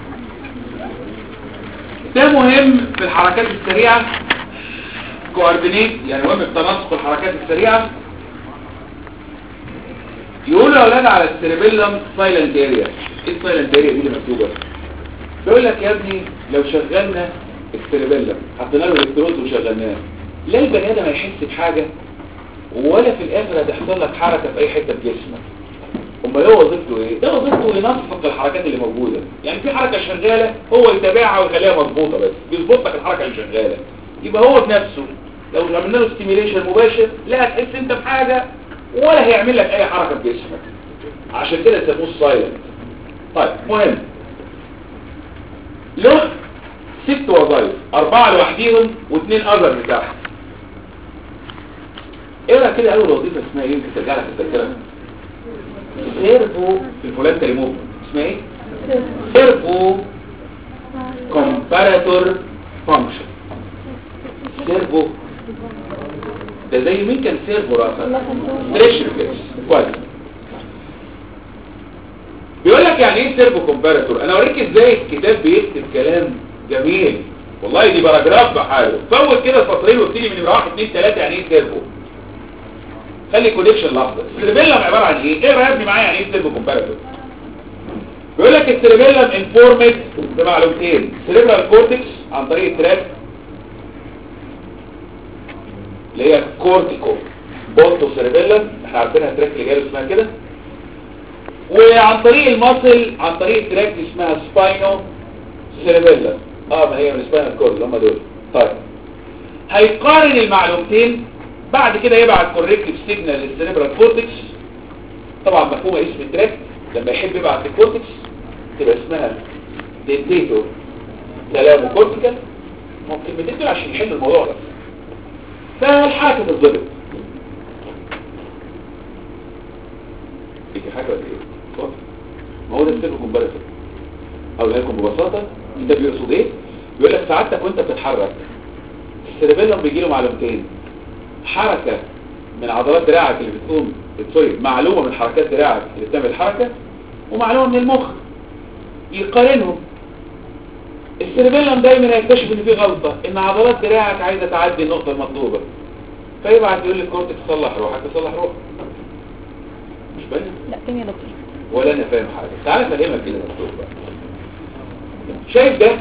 ده مهم في الحركات السريعة كوردينيت يعني مهم في تناسق الحركات السريعة يقولوا يا اولاد على السيربيلم سايلنت اريا ايه السايلنت اريا دي اللي مكتوبه بيقول لك يا ابني لو شغلنا السيربيلم حطينا له الكترود وشغلناه لا البني ادم هيحس بحاجه ولا في الاخر هتحصل لك حركه في اي حته في جسمك امال هو وظيفته ايه ده وظيفته ينسق الحركات اللي موجوده يعني في حركه شغاله هو يتابعها ويخليها مظبوطه بس بيظبط لك الحركه اللي شغاله يبقى هو بنفسه لو عملنا له ستيميليشن مباشر لا هتحس انت بحاجه ولا هيعمل لك اي حركه في جسمك عشان كده سموه السايلنت طيب مهم له ست وظائف اربعه لوحديهم واثنين اذر من تحت ايه كده اول وظيفه اسمها ايه يمكن ترجع لك الذاكره سيرفو الفولانتري موفمنت اسمها ايه سيرفو كومباراتور فانكشن سيرفو ده زي مين كان سيرفو راسا ستريش ريفلكس كويس بيقول لك يعني ايه سيرفو كومباراتور انا اوريك ازاي الكتاب بيكتب كلام جميل والله دي باراجراف بحاله فوت كده سطرين وابتدي من واحد اثنين ثلاثه يعني ايه سيرفو خلي كونكشن لحظه السيربيلم عباره عن ايه ايه يا ابني معايا يعني ايه سيرفو كومباراتور بيقول لك السيربيلم انفورمد بمعلومتين سيريبرال كورتكس عن طريق التراك اللي هي كورتيكو بوتو سيربيلم احنا عارفينها التراك اللي جاي اسمها كده وعن طريق المصل عن طريق تراك اسمها سباينو سيربيلم اه ما هي من سباينال كورد اللي هم دول طيب هيقارن المعلومتين بعد كده يبعت كوريكتيف سيجنال للسيريبرال كورتكس طبعا مفهومه اسم التراك لما يحب يبعت للكورتكس تبقى اسمها دينتيتو تلامو كورتيكال ممكن بتدل عشان يحل الموضوع ده فالحركه تتظبط دي حاجه ولا ايه اتفضل. ما هو ده السيرفو كومباريتور اقولها لكم ببساطه ده بيقصد ايه بيقول لك سعادتك وانت بتتحرك السيربيلم بيجي له معلومتين حركة من عضلات دراعك اللي بتقوم سوري معلومة من حركات دراعك اللي بتعمل الحركة ومعلومة من المخ يقارنهم السيربيلم دايما يكتشف ان في غلطة ان عضلات دراعك عايزة تعدي النقطة المطلوبة فيبعت يقول للكورتكس صلح روحك تصلح روحك مش باين لا تاني يا دكتور ولا انا فاهم حاجة تعالى افهمك كده مكتوب بقى شايف ده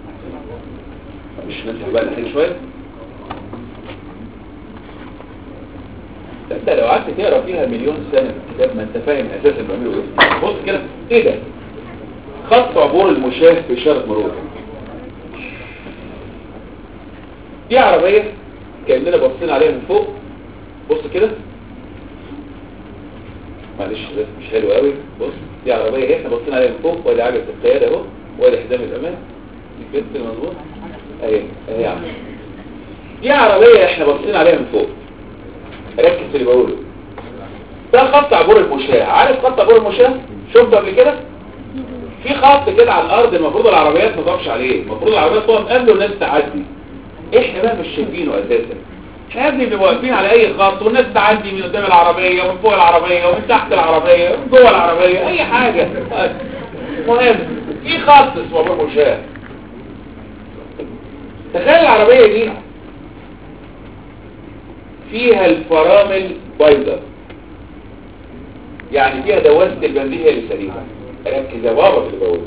مش نمسح بقى الحين شوية ده انت لو قعدت تقرا فيها مليون سنة في الكتاب ما انت فاهم اساسا بيعملوا ايه بص كده ايه ده خط عبور المشاه في اشارة مرور دي عربية كأننا باصين عليها من فوق بص كده معلش ده مش حلو قوي بص دي عربية اهي احنا باصين عليها من فوق وادي عجلة القيادة اهو وادي حزام الامان دي كده مظبوط اهي اهي يا عم دي عربية احنا باصين عليها من فوق ركز في اللي بقوله ده خط عبور المشاة عارف خط عبور المشاة شفته قبل كده في خط كده على الارض المفروض العربيات ما تقفش عليه المفروض العربيات تقف قبل والناس تعدي احنا بقى مش شايفينه اساسا احنا يا ابني بنبقى واقفين على اي خط والناس تعدي من قدام العربيه ومن فوق العربيه ومن تحت العربيه ومن جوه العربيه اي حاجه مهم في خط اسمه عبور مشاة تخيل العربيه دي فيها الفرامل بيضة يعني فيها دواسة البنزين هي اللي سليمة ركز يا بابا في اللي بقوله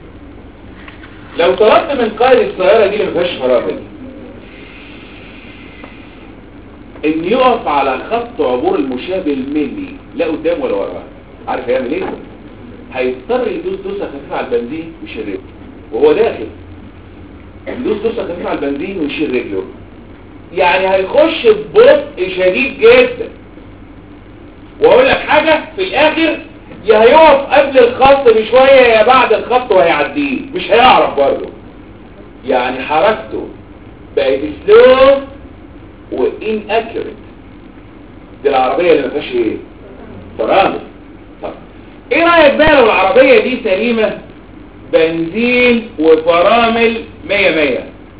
لو طلبت من قائد السيارة دي اللي ما فيهاش فرامل ان يقف على خط عبور المشاة بالملي لا قدام ولا ورا عارف هيعمل ايه هيضطر يدوس دوسه خفيفه على البنزين ويشيل رجله وهو داخل يدوس دوسه خفيفه على البنزين ويشيل رجله يعني هيخش ببطء شديد جدا واقول لك حاجه في الاخر يا هيقف قبل الخط بشويه يا بعد الخط وهيعديه مش هيعرف برضه يعني حركته بقت سلو وان اكيوريت دي العربيه اللي ما فيهاش ايه فرامل طب ايه رايك بقى لو العربيه دي سليمه بنزين وفرامل 100 100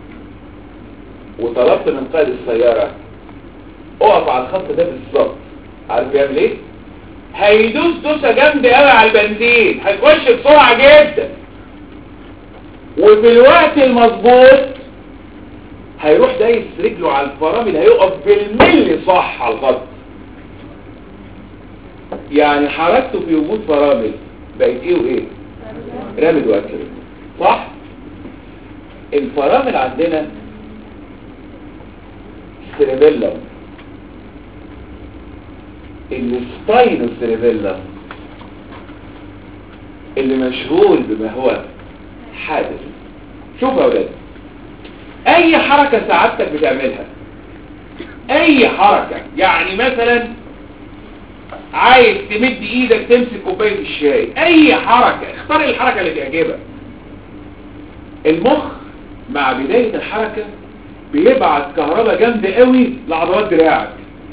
وطلبت من قائد السياره اقف على الخط ده بالظبط عارف يعمل ايه هيدوس دوسه جامده قوي على البنزين هيخش بسرعه جدا وفي الوقت المظبوط هيروح دايس رجله على الفرامل هيقف بالملي صح على الخط يعني حركته في وجود فرامل بقت ايه وايه رامد واكل صح الفرامل عندنا سيريبيلم السباينو سيريبيلم اللي مشغول بما هو حادث شوف يا ولاد اي حركة سعادتك بتعملها اي حركة يعني مثلا عايز تمد ايدك تمسك كوباية الشاي اي حركة اختار الحركة اللي تعجبك المخ مع بداية الحركة بيبعت كهرباء جامدة قوي لعضلات دراعك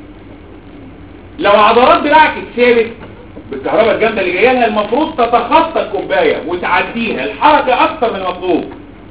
لو عضلات دراعك اتثابت بالكهرباء الجامدة اللي جايه لها المفروض تتخطى الكوباية وتعديها الحركة اكتر من المطلوب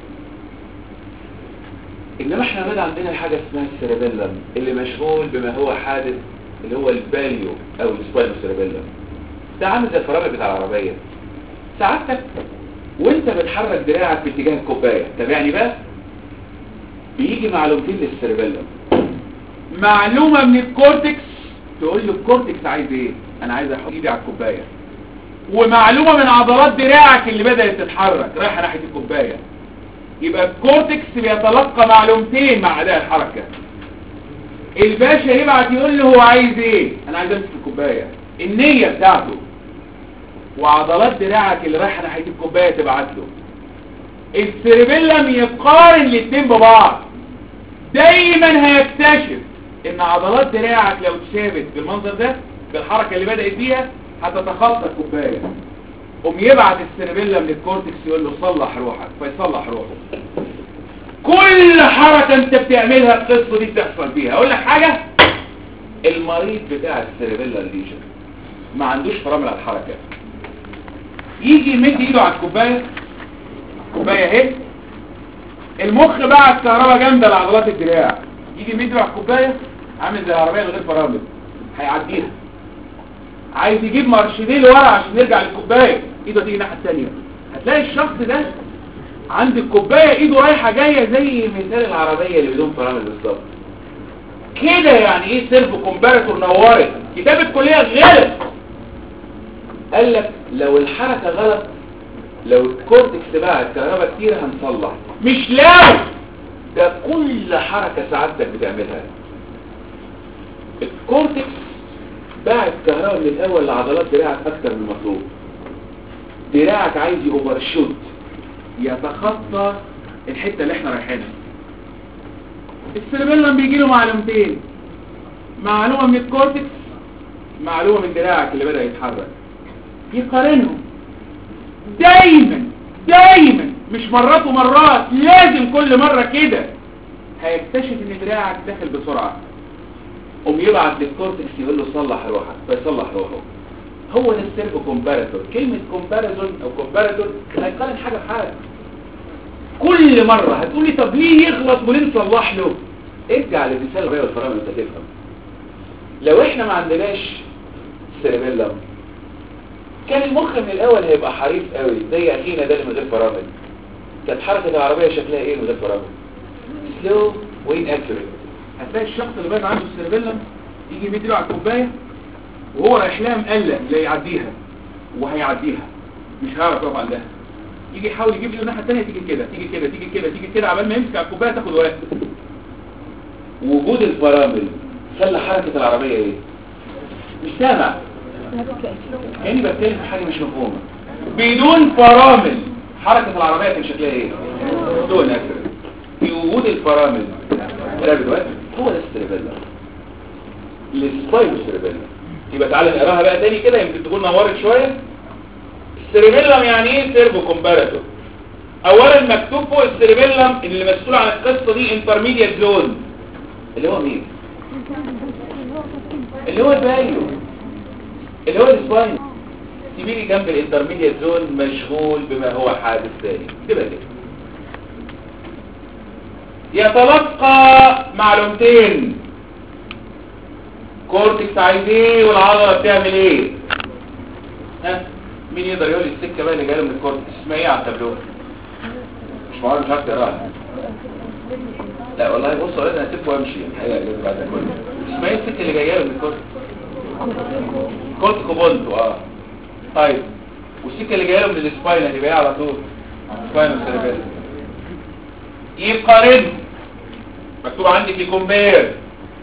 انما احنا بدا عندنا حاجة اسمها السيربيلم اللي مشغول بما هو حادث اللي هو الباليو او السباينو سيربيلم ده عامل زي الفرامل بتاع العربية ساعتك وانت بتحرك دراعك في اتجاه الكوباية تابعني بقى بيجي معلومتين للسيربيلم معلومة من الكورتكس تقول له الكورتكس عايز ايه انا عايز احط ايدي على الكوباية ومعلومة من عضلات دراعك اللي بدأت تتحرك رايحة ناحية الكوباية يبقى الكورتكس بيتلقى معلومتين مع اداء الحركة الباشا يبعت يقول له هو عايز ايه انا عايز امسك الكوباية النية بتاعته وعضلات دراعك اللي رايحة ناحية الكوباية تبعت له السيربيلم يقارن الاتنين ببعض دايما هيكتشف ان عضلات دراعك لو اتثابت بالمنظر ده بالحركة اللي بدأت بيها هتتخطى الكوباية قوم يبعت السيربيلم للكورتكس يقول له صلح روحك فيصلح روحه كل حركة انت بتعملها القصة دي بتحصل فيها اقول لك حاجة المريض بتاع السيربيلم ليجن ما عندوش فرامل على الحركة يجي يمد ايده على الكوباية كوباية اهي المخ بعت كهرباء جامدة لعضلات الدراع يجي يمد ايده على الكوباية عامل زي العربية من غير فرامل هيعديها عايز يجيب مارشيليه لورا عشان يرجع للكوبايه ايده تيجي الناحيه الثانيه هتلاقي الشخص ده عند الكوبايه ايده رايحه جايه زي مثال العربيه اللي بدون فرامل بالظبط كده يعني ايه سيرفو كومباراتور نورت كتاب الكليه غلط قال لك لو الحركه غلط لو الكورتكس بقى الكهرباء كتير هنصلح مش لو ده كل حركه سعادتك بتعملها الكورتكس باعت كهرباء من الاول لعضلات دراعك اكتر من المطلوب دراعك عايز يوفر شوت يتخطى الحته اللي احنا رايحينها السيربيلم بيجي له معلومتين معلومه من الكورتكس معلومه من دراعك اللي بدا يتحرك يقارنهم دايما دايما مش مرات ومرات لازم كل مره كده هيكتشف ان دراعك داخل بسرعه قوم يبعت للكورتكس يقول له صلح روحك فيصلح روحه هو ده السيرفو كومباراتور كلمة كومباراتون او كومباراتور هيقارن حاجة بحاجة كل مرة هتقولي طب ليه يغلط وليه نصلح له ارجع لمثال الرئة والفرامل انت تفهم لو احنا ما عندناش سيربيلم كان المخ من الاول هيبقى حريص قوي زي اخينا ده اللي من غير فرامل كانت حركة العربية شكلها ايه من غير فرامل سلو وين اكيوريت هتلاقي الشخص اللي بقى عنده السيربيلم يجي يمد على الكوبايه وهو رايح لها مقلق لا يعديها وهيعديها مش هيعرف يقف عندها يجي يحاول يجيب له الناحيه الثانيه تيجي كده تيجي كده تيجي كده تيجي كده عبال ما يمسك على الكوبايه تاخد وقت وجود الفرامل خلى حركة العربية ايه مش سامع كأني بتكلم في حاجة مش مفهومة بدون فرامل حركة العربية كان شكلها ايه دون اكتر في وجود الفرامل ده دلوقتي هو ده السيربيلا السبايرو سيربيلا يبقى تعالى نقراها بقى تاني كده يمكن تكون نورت شوية السيربيلم يعني ايه سيرفو كومباراتور اولا مكتوب فوق السيربيلم اللي مسؤول عن القصة دي انترميديت زون اللي هو مين اللي هو البايو اللي هو السباين سيبيلي جنب الانترميديت زون مشغول بما هو حادث ثاني كده كده يتلقى معلومتين كورتكس عايز ايه والعضله بتعمل ايه ها مين يقدر يقول لي السكه بقى اللي جايه من الكورتكس اسمها ايه على التابلو مش معقول مش عارف تقراها لا والله بص اقول انا هسيبه وامشي الحقيقه لازم بعد كله اسمها ايه السكه اللي جايه من الكورتكس كورتيكو بونتو اه طيب والسكه اللي جايه له من السباين اللي جايه على طول سباين سيربيلم يقارن مكتوب عندك يكمبير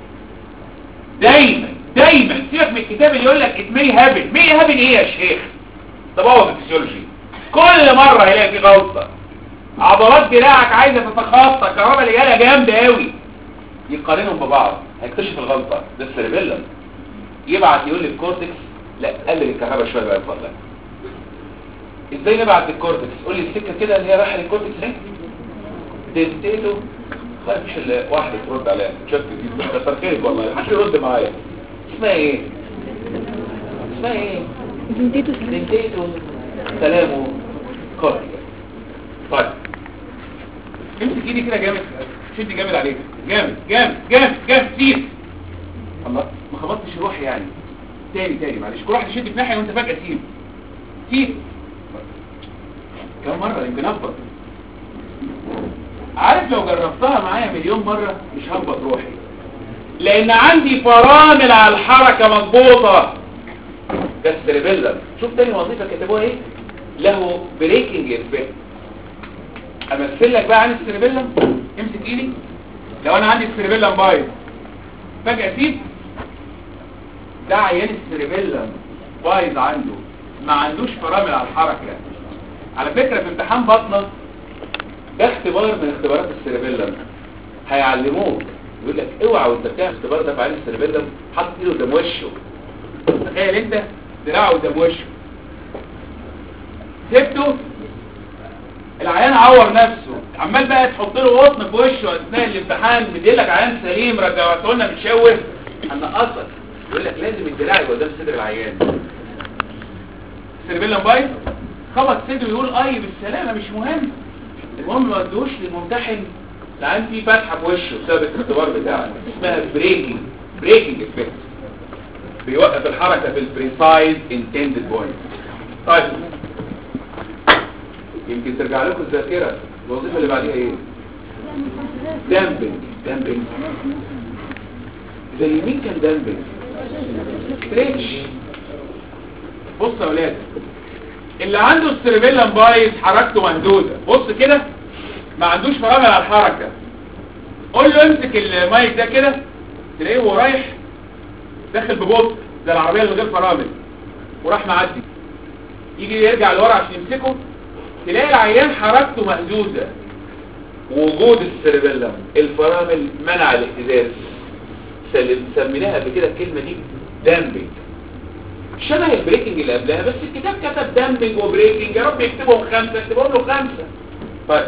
دايما دايما سيبك من الكتاب اللي يقول لك ات مي هابن مي هابن ايه يا شيخ ده بوظ الفسيولوجي كل مره هيلاقي في غلطه عضلات دراعك عايزه تتخطى الكهرباء اللي جايه جامده قوي يقارنهم ببعض هيكتشف الغلطه ده السيربيلم يبعت يقول للكورتكس لا قلل الكهرباء شويه بقى اتفضل ازاي نبعت للكورتكس قول لي السكه كده اللي هي رايحه للكورتكس اهي تنتهي خلاص مش اللي واحده ترد عليها شفت دي كتر خيرك والله محدش يرد معايا اسمها ايه اسمها ايه دنتيتو سلامه كورتكس طيب امسك ايدي كده جامد شد جامد عليك جامد جامد جامد جامد سيب الله ما خبطتش روحي يعني تاني تاني معلش كل واحد يشد في ناحيه وانت فجاه سيب سيب كم مره يمكن اهبط عارف لو جربتها معايا مليون مره مش ههبط روحي لان عندي فرامل على الحركه مضبوطه ده السيربيلم شوف تاني وظيفه كتبوها ايه له بريكنج افكت امثل لك بقى عن السيربيلم امسك ايدي لو انا عندي السيربيلم بايظ فجاه سيب ده عيان السيربيلم بايظ عنده ما عندوش فرامل على الحركة على فكرة في امتحان بطنة ده اختبار من اختبارات السيربيلم هيعلموك يقول لك اوعى وانت بتعمل اختبار ده في عيان السيربيلم حط ايده قدام وشه تخيل انت دراعه قدام وشه سبته العيان عور نفسه عمال بقى تحط له قطن في وشه اثناء الامتحان مديلك عيان سليم رجعته لنا متشوه هنقصك يقول لك لازم الدراع يبقى قدام صدر العيان السيربيلم بايظ خبط صدره يقول اي بالسلامه مش مهم المهم ما ادوش للممتحن العيان فيه فتحه في وشه بسبب الاختبار بتاعه اسمها بريكنج بريكنج افكت بيوقف الحركه في البريسايز انتندد بوينت طيب يمكن ترجع لكم الذاكره الوظيفه اللي بعديها ايه دامبنج دامبنج زي مين كان دامبنج ستريتش بص يا ولاد اللي عنده السيربيلم بايظ حركته مهدوده بص كده ما عندوش فرامل على الحركه قول له امسك المايك ده كده تلاقيه وهو رايح داخل ببطء زي العربيه اللي غير فرامل وراح معدي يجي يرجع لورا عشان يمسكه تلاقي العيان حركته مهدوده وجود السيربيلم الفرامل منع الاهتزاز سميناها قبل كده الكلمه دي دامبنج شبه البريكنج اللي قبلها بس الكتاب كتب دامبنج وبريكنج يا رب يكتبهم خمسه اكتبهم له خمسه طيب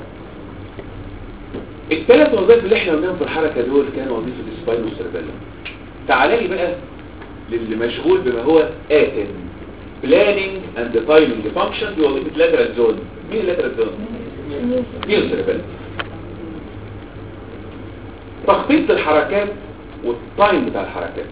الثلاث وظائف اللي احنا قلناهم في الحركه دول كانوا وظيفه السباين والسيربيلم تعالى لي بقى للي مشغول بما هو اتن بلاننج اند تايمنج فانكشن دي وظيفه لاترال زون مين اللاترال زون مين السيربيلم تخطيط الحركات والتايم بتاع الحركات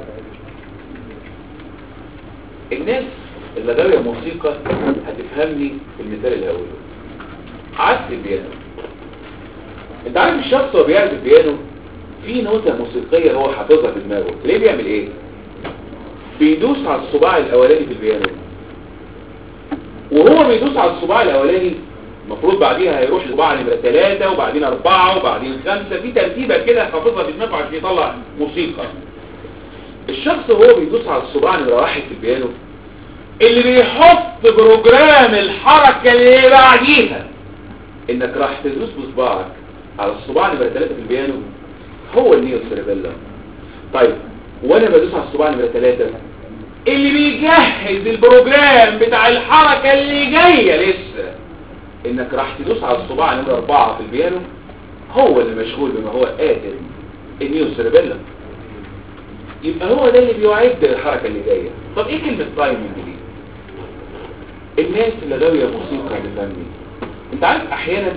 الناس اللي غاويه موسيقى هتفهمني في المثال الاول عزف البيانو انت عارف الشخص وهو بيعزف البيانو في نوتة موسيقية هو حافظها في دماغه ليه بيعمل ايه بيدوس على الصباع الاولاني في البيانو وهو بيدوس على الصباع الاولاني المفروض بعديها هيروح صباع نمرة ثلاثة وبعدين أربعة وبعدين خمسة في ترتيبة كده حافظها في دماغه عشان يطلع موسيقى الشخص وهو بيدوس على الصباع نمرة واحد في البيانو اللي بيحط بروجرام الحركة اللي بعديها انك راح تدوس بصباعك على الصباع نمرة ثلاثة في البيانو هو النيو سيربيلا طيب وانا بدوس على الصباع نمرة ثلاثة اللي بيجهز البروجرام بتاع الحركة اللي جاية لسه انك راح تدوس على الصباع نمرة اربعة في البيانو هو اللي مشغول بما هو قادر النيو سيربيلا يبقى هو ده اللي بيعد الحركة اللي جاية طب ايه كلمة تايمنج دي الناس اللي غاوية موسيقى بتغني انت عارف احيانا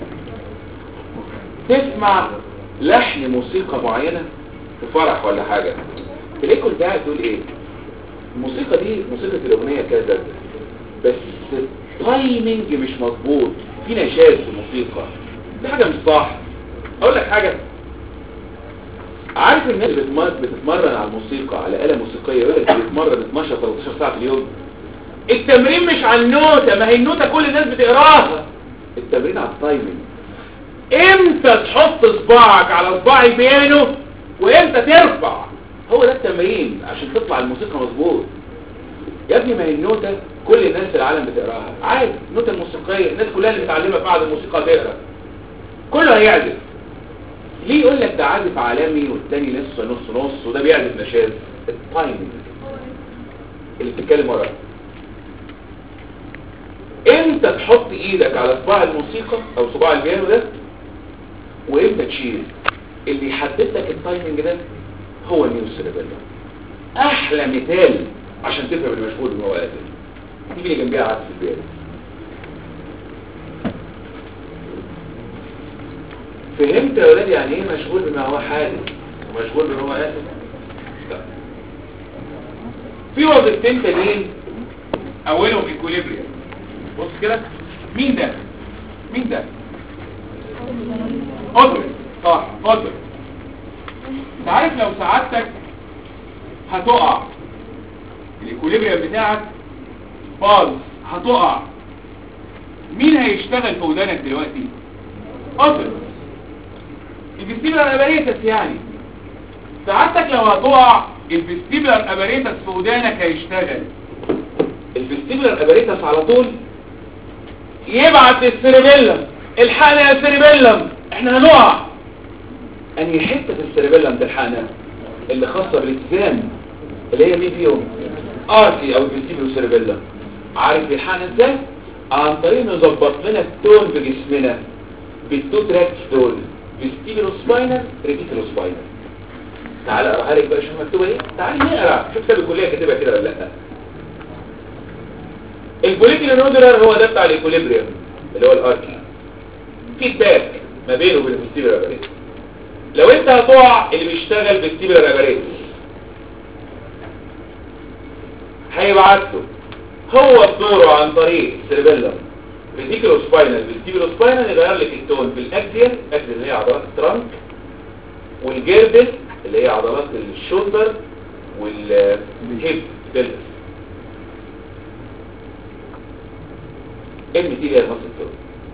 تسمع لحن موسيقى معينة في فرح ولا حاجة تلاقي كنت قاعد تقول ايه الموسيقى دي موسيقى الاغنية كذا بس التايمنج مش مظبوط في نشاز في الموسيقى دي حاجة مش صح اقول لك حاجة عارف الناس اللي بتمر- بتتمرن على الموسيقى على آلة موسيقية يقول لك بيتمرن 12 13 ساعة في اليوم التمرين مش على النوتة ما هي النوتة كل الناس بتقراها التمرين على التايمنج امتى تحط صباعك على صباع البيانو وامتى ترفع هو ده التمرين عشان تطلع الموسيقى مظبوط يا ابني ما هي النوتة كل الناس في العالم بتقراها عادي النوتة الموسيقية الناس كلها اللي متعلمة في معهد الموسيقى تقرا كله هيعزف ليه يقول لك ده عازف عالمي والتاني لسه نص نص وده بيعزف نشاز التايمنج اللي بتتكلم وراه امتى تحط ايدك على صباع الموسيقى او صباع البيانو ده وامتى تشيل اللي يحدد لك التايمنج ده هو النيو سيربيلا احلى مثال عشان تفهم المشغول ان هو قادر دي اللي جنبيها عكس البيانو فهمت يا ولاد يعني ايه مشغول بما هو حادث ومشغول بما هو قادر لا. في وظيفتين تانيين اولهم ايكوليبريم بص كده مين ده مين ده قدر صح قدر انت عارف لو سعادتك هتقع الايكوليبريم بتاعك باظ هتقع مين هيشتغل في ودانك دلوقتي قدر الفيستيبولار اباريتس يعني سعادتك لو هتقع الفيستيبولار اباريتس في ودانك هيشتغل الفيستيبولار اباريتس على طول يبعت للسيربيلم الحقنا يا سيربيلم احنا هنقع انهي حته في السيربيلم تلحقنا اللي خاصه بالاتزان اللي هي مين فيهم ارتي او الفيستيبولار سيربيلم عارف يلحقنا ازاي عن طريق نظبط لنا التون في جسمنا بالتو تراكس دول فيستيبولار سباينال ريتيكولار سباينال تعال اقراها لك بقى شوف مكتوبه ايه تعال نقرا شوف كتاب الكليه كاتبها كده ولا لا البوليكيل نودولار هو ده بتاع الايكوليبريم اللي هو الاركي فيدباك ما بينه وبين الفيستيبولار اباريتس لو انت هتقع اللي بيشتغل بالفيستيبولار اباريتس هيبعته هو بدوره عن طريق السيربيلم ريديكولو سباينال بالفيستيبولو سباينال يغير لك التون في الاكزيال الاكزيال اللي هي عضلات الترانك والجيردس اللي هي عضلات الشولدر والهيب بيلس ام تي اللي هي نص التون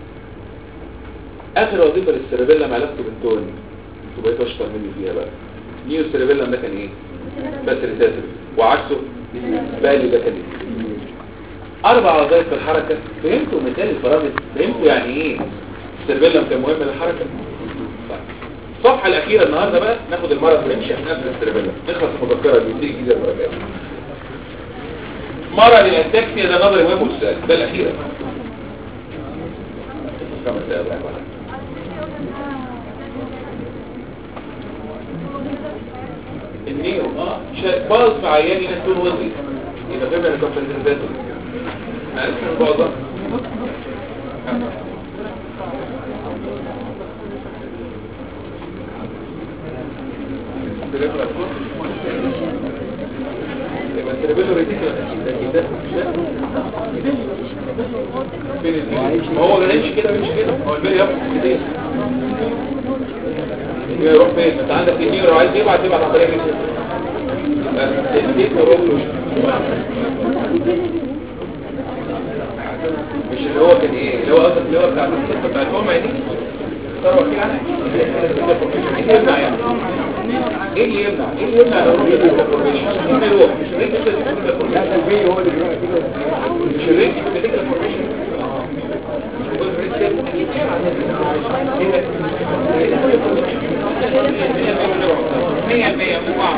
اخر وظيفه للسيربيلم علاقته بالتون انتوا بقيتوا اشطر مني فيها بقى نيو سيربيلم ده كان ايه بس ريسيسيف وعكسه بالي ده كان ايه اربع وظائف في الحركه فهمتوا مثال الفرامل فهمتوا يعني ايه السيربيلم كان مهم للحركه طيب. الصفحه الاخيره النهارده بقى ناخد المره ونمشي احنا قبل السيربيلم نخلص المذكره اللي بتيجي جديده المره الجايه مرة للأنتاكسيا ده نظري مهم والسؤال ده الأخيرة خمس دقايق بقى. النيو اه شا- باظ في عيان هنا تكون وزي يبقى فاهم انا كنت ذاته عرفت الموضوع ده يبقى التربيلو ريتيكولا اكيد اكيد ده فين النيو؟ ما هو ده يمشي كده ويمشي كده هو البيل ياخد كده يروح فين انت عندك النيو لو عايز يبعت يبعت عن طريق النيو بس النيو مش اللي هو كان ايه اللي هو قصدك اللي هو بتاع القصه بتاعت هما دي صار وكيل عنها ايه اللي يمنع يعني ايه اللي يمنع ايه اللي يمنع لو رجل الكوربريشن مين اللي يروح مش الريت لا البي هو اللي بيروح كده مش الريت بتاع الكوربريشن مية المية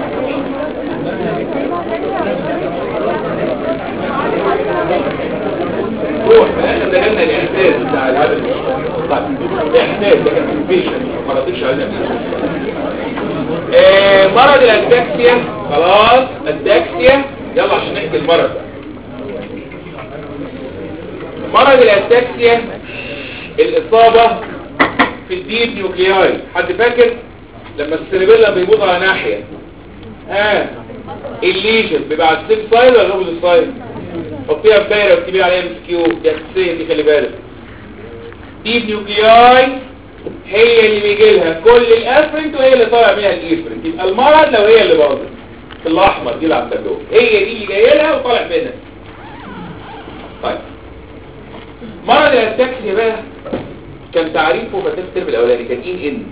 روح احنا دخلنا الاحساس بتاع العدد طيب احساس ده كان كونفيشن ما ردتش علينا آه مرض الادكسيا خلاص الادكسيا يلا عشان نحكي المرض ده مرض الادكسيا الاصابه في الديب نيوكلياي حد فاكر لما السيربيلا بيبوظ على ناحيه ها الليجن بيبقى على السيل سايد ولا الاوبوزيت سايد حطيها في دايره واكتبي عليها ام كيو دي اساسيه دي خلي بالك ديب نيوكلياي هي اللي بيجي لها كل الافرنت وهي اللي طالع منها الايفرنت يبقى المرض لو هي اللي باظت الاحمر دي اللي على التابلو هي دي اللي جايه لها وطالع منها طيب مرض الاتاكسيا بقى كان تعريفه في الترم الاولاني كان ان ان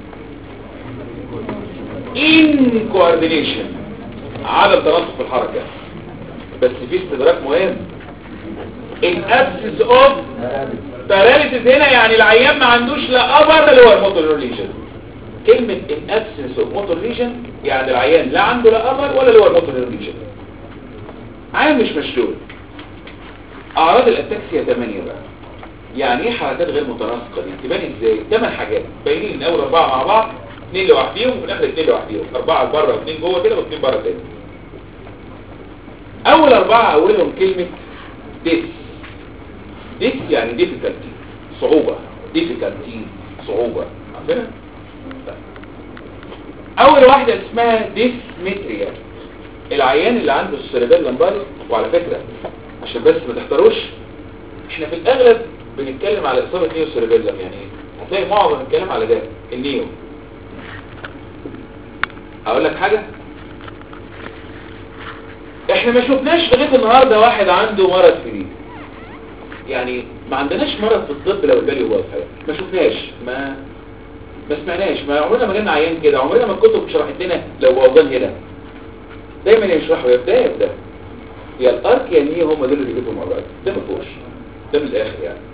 ان كوردينيشن عدم تناسق في الحركه بس في استدراك مهم الابسس اوف باراليسيس هنا يعني العيان ما عندوش لا ابر ولا هو موتور ريجن كلمه الابسس اوف موتور ريجن يعني العيان لا عنده لا ابر ولا هو موتور ريجن عيان مش مشلول اعراض الاتاكسيا 8 بقى يعني ايه حركات غير متناسقه دي تبان ازاي ثمان حاجات باينين ان اول اربعه مع بعض اثنين لوحديهم وفي الاخر اثنين لوحديهم اربعه بره واثنين جوه كده واثنين بره تاني اول اربعه اولهم كلمه ديس ديس يعني ديفيكالتي صعوبه ديفيكالتي صعوبه عارفينها طيب. اول واحده اسمها ديسمتريا العيان اللي عنده السيربيلم بايظ وعلى فكره عشان بس ما تحتروش احنا في الاغلب بنتكلم على اصابه نيو سيربيلم يعني هتلاقي معظم الكلام على ده النيو اقول لك حاجه احنا ما شفناش لغايه النهارده واحد عنده مرض في دي يعني ما عندناش مرض في الطب لو البالي هو الحقيقه ما شفناش ما ما سمعناش ما عمرنا ما جالنا عيان كده عمرنا ما الكتب شرحت لنا لو بوظان هنا دايما يشرحوا يا بدايه يا بدايه يا الارك يا النيو هم دول اللي بيجيبوا مرض ده ما فيهوش ده من الاخر يعني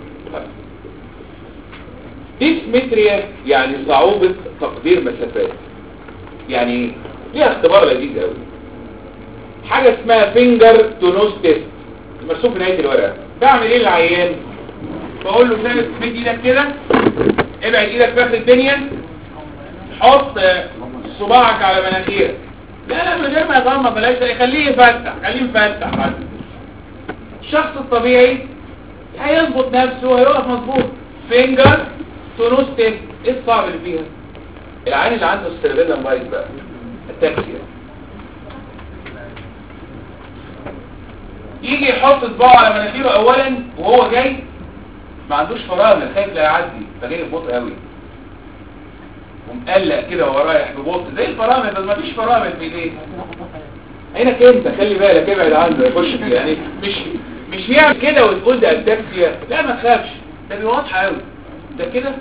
ديسمتريا يعني صعوبة تقدير مسافات يعني ليها اختبار لذيذ قوي حاجة اسمها فينجر تو نوز تيست مرسوم في نهاية الورقة بعمل ايه للعيان بقول له شايف مد ايدك كده ابعد ايدك في اخر الدنيا حط صباعك على مناخيرك لا لا من غير ما يغمض بلاش خليه يفتح خليه يفتح حتى الشخص الطبيعي هيظبط نفسه هيقف مظبوط فينجر تو نوز تيست ايه الصعب اللي فيها العين اللي عنده السيربيلم بايظ بقى التاكسيا يجي يحط صباعه على مناخيره اولا وهو جاي ما عندوش فرامل خايف لا يعدي فجاي ببطء قوي ومقلق كده وهو رايح ببطء زي الفرامل بس ما فيش فرامل في ايديه عينك انت خلي بالك ابعد عنه يخش فيه يعني مش مش يعمل كده وتقول ده التاكسيا لا ما تخافش ده بيبقى واضحه قوي ده كده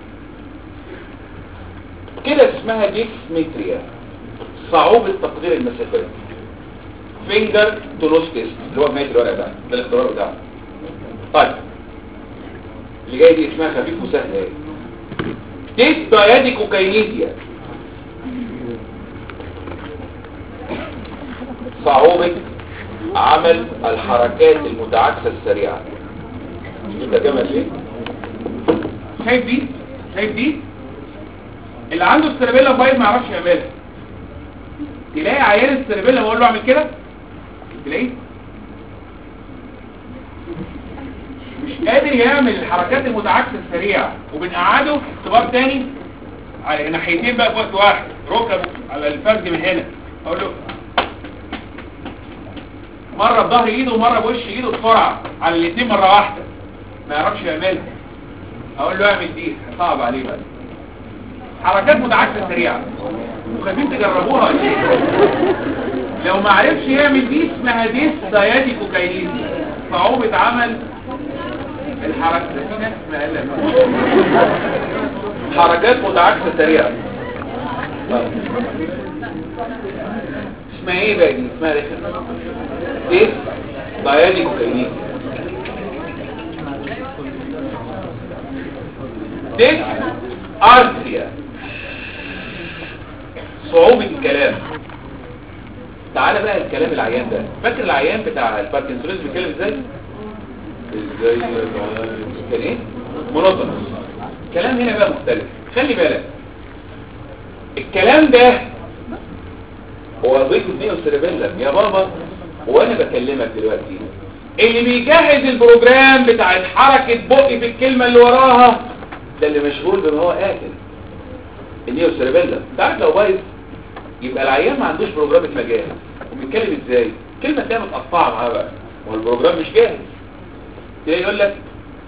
كده اسمها ديكسمتريا صعوبة تقدير المسافات فينجر تو نوز تيست اللي هو بنهاية الورقة ده ده الاختبار بتاعه طيب اللي جاي دي اسمها خفيف وسهل اهي تيست بيادي كوكاينيزيا صعوبة عمل الحركات المتعاكسة السريعة انت جمل ليه؟ شايف دي؟ شايف دي؟ اللي عنده السيربيلا بايظ ما يعرفش يعملها تلاقي عيان السيربيلا بقول له اعمل كده تلاقيه مش قادر يعمل الحركات المتعاكسه السريعه وبنقعده في اختبار تاني على ناحيتين بقى في وقت واحد ركبه على الفرد من هنا اقول له مره بظهر ايده ومره بوش ايده بسرعه على الاثنين مره واحده ما يعرفش يعملها اقول له اعمل دي صعب عليه بقى حركات متعاكسه سريعه وخايفين تجربوها لو ما عرفش يعمل دي اسمها ديس سيادي كوكاينيزي صعوبة عمل الحركة في ناس اسمها قلق. حركات متعاكسة سريعة طيب. اسمها ايه بقى دي اسمها ايه ايه دايانيك كاينيك ديك ارتريا صعوبة الكلام تعالى بقى الكلام العيان ده فاكر العيان بتاع الباركنسونيز بيتكلم ازاي ازاي كان ايه منظم الكلام هنا بقى مختلف خلي بالك الكلام ده هو وظيفه النيو سيربيلم يا بابا وانا بكلمك دلوقتي اللي بيجهز البروجرام بتاع حركة بقي في الكلمة اللي وراها ده اللي مشغول بما هو قاتل النيو سيربيلم تعرف لو بايظ يبقى العيان ما عندوش بروجرام مجهز وبيتكلم ازاي كلمة تانية متقطعة معاه بقى والبروجرام مش جاهز تلاقي يقول لك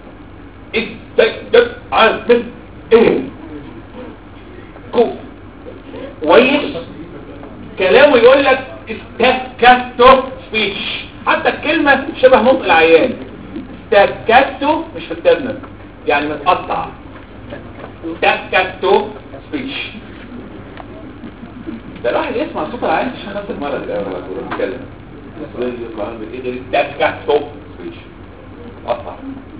ازاي عامل ايه كو كويس كلامه يقول لك استكتو سبيتش حتى الكلمة شبه نطق العيان استكتو مش في الكلمة يعني متقطع استكتو سبيتش ده الواحد يسمع صوت العيان مش خمس المرة اللي قبل ما بيتكلم ازاي يطلع عامل ايه غير استكتو سبيتش قطع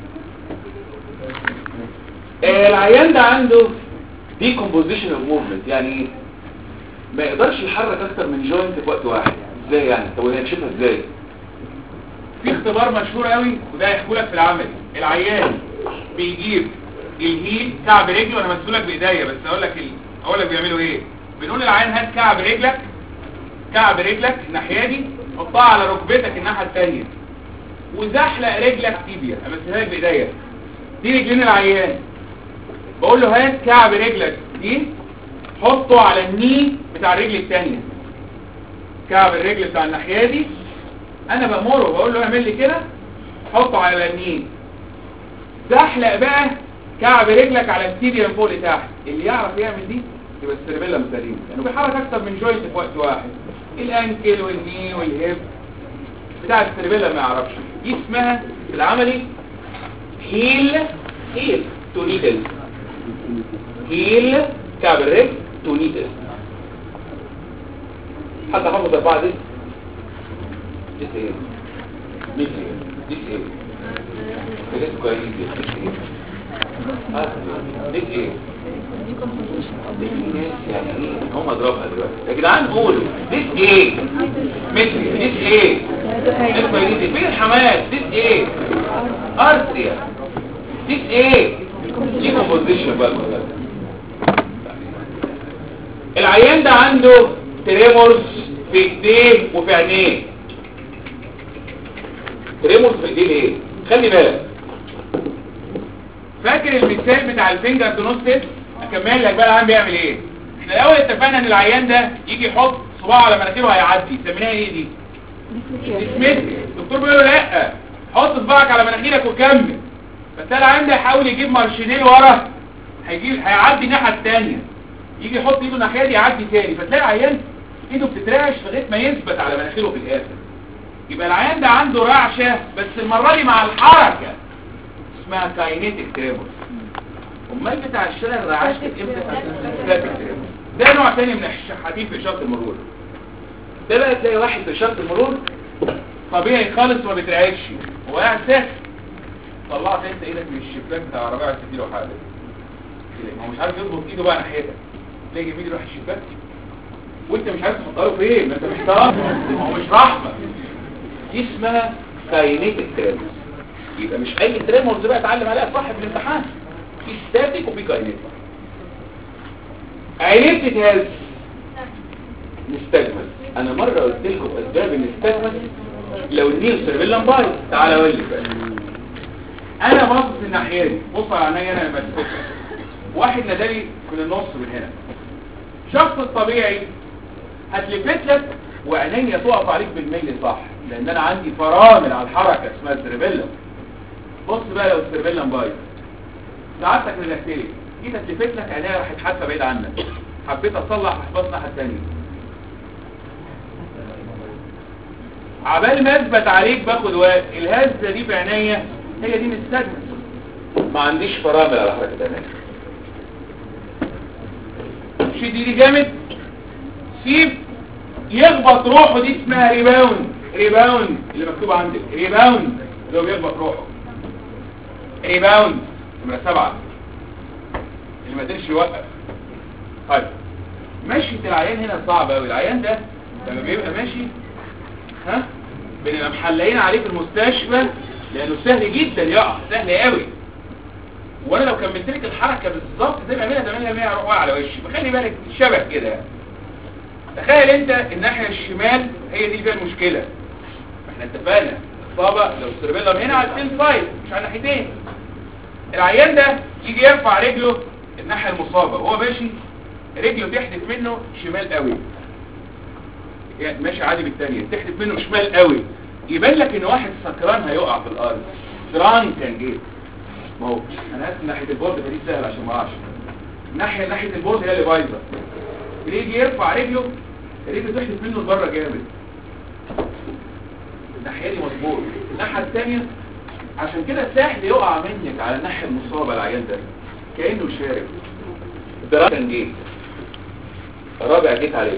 العيان ده عنده decomposition of movement يعني ايه ما يقدرش يحرك اكتر من جوينت في وقت واحد ازاي يعني طب هنكشفها ازاي في اختبار مشهور قوي وده هيحكوا لك في العمل العيان بيجيب الهيل كعب رجله وانا مسؤولك بايديا بس اقول لك ال... اقول لك بيعملوا ايه بنقول للعيان هات كعب رجلك كعب رجلك الناحيه دي حطها على ركبتك الناحيه الثانيه وزحلق رجلك تيبيا امسكها لك بايديا دي رجلين العيان بقول له هات كعب رجلك دي حطه على الني بتاع الرجل الثانيه كعب الرجل بتاع الناحيه دي انا بامره بقول له اعمل لي كده حطه على الني زحلق بقى كعب رجلك على التيبيا من فوق لتحت اللي يعرف يعمل دي يبقى السيربيلا سليم لانه بيحرك اكتر من جوينت في وقت واحد الانكل والني والهيب بتاع السيربيلا ما يعرفش دي اسمها في العملي هيل هيل تونيدل هيل كعب الرجل تونيدل حد حافظ الاربعه دي دي ايه مين ايه دي ايه دي كويس دي ايه آه، دي ايه دي ناس يعني ايه هم اضربها دلوقتي يا جدعان قولوا دي ايه متر دي ايه دي دي فين الحماس دي ايه ارتريا دي ايه دي كومبوزيشن بقى كلها. العيان ده عنده تريمورز في ايديه وفي عينيه تريمورز في ايديه ليه خلي بالك فاكر المثال بتاع الفينجر دونوستيس اكمل لك بقى العيان بيعمل ايه احنا الاول اتفقنا ان العيان ده يجي يحط صباعه على مناخيره هيعدي سميناها ايه دي ديسمتري الدكتور بيقول له لا حط صباعك على مناخيرك وكمل بس العيان ده يحاول يجيب مارشينيل ورا هيجيب هيعدي الناحيه الثانيه يجي يحط ايده الناحيه دي يعدي تاني فتلاقي العيان ايده بتترعش لغايه ما يثبت على مناخيره في الاخر يبقى العيان ده عنده رعشه بس المره دي مع الحركه اسمها كاينيتيك تريمور امال بتاع الشلل رعشت امتى ستاتيك تريمور ده نوع تاني من الشحاتين في اشاره المرور ده بقى تلاقي واحد في اشاره المرور طبيعي خالص وما بيترعش هو قاعد ساكت طلعت انت ايدك من الشباك بتاع العربيه عايز تديله حاجه كده ما هو مش عارف يظبط ايده بقى ناحيتك تلاقي جميل يروح الشباك وانت مش عارف تحطها له فين ما انت مش طاق ما هو مش رحمه دي اسمها كاينيتيك تريمورز يبقى مش اي تريمورز بقى اتعلم عليها صح في الامتحان في ستاتيك وفي كاينيتيك عينيتك هاز نستجمل انا مرة قلت لكم اسباب النستجمل لو النيل سيرفيلان بايظ تعالى اقول لك بقى انا باصص الناحيه دي بص على عينيا انا لما تفتح واحد نادالي من النص من هنا شخص الطبيعي هتلفت لك وعينيا تقف عليك بالميل صح لان انا عندي فرامل على الحركه اسمها السيربيلم بص بقى لو السيربيلم بايظ ساعتك رجعتلي جيت اتلفت لك عينيا راحت حاسه بعيد عنك حبيت اصلح احباط الناحيه الثانيه عبال ما اثبت عليك باخد وقت الهزه دي في عينيا هي دي مستجمل ما عنديش فرامل على حركة الناحية شد ايدي جامد سيب يخبط روحه دي اسمها ريباوند ريباوند اللي مكتوب عندك ريباوند اللي هو بيخبط روحه ريباوند نمرة سبعة اللي ما قدرش يوقف طيب مشية العيان هنا صعبة قوي العيان ده لما بيبقى ماشي ها بنبقى محلقين عليه في المستشفى لانه سهل جدا يقع سهل قوي وانا لو كملت لك الحركه بالظبط زي ما اعملها 8 100 اروح واقع على وشي فخلي بالك شبه كده يعني. تخيل انت الناحيه الشمال هي دي اللي فيها المشكله احنا اتفقنا اصابه لو السيربيلم هنا على السين سايد مش على ناحيتين العيان ده يجي يرفع رجله الناحيه المصابه وهو ماشي رجله تحدف منه شمال قوي يعني ماشي عادي بالتانية تحدف منه شمال قوي يبان لك ان واحد سكران هيقع في الارض سكران كان جه ما هو انا اسف ناحيه البورد فدي سهل عشان ما اقعش ناحيه ناحيه البورد هي اللي بايظه يجي يرفع رجله رجله تحدف منه لبره جامد الناحيه دي مظبوط الناحيه الثانيه عشان كده سهل يقع منك على الناحيه المصابه العيان ده كانه شارب ده كان جه رابع جيت عليك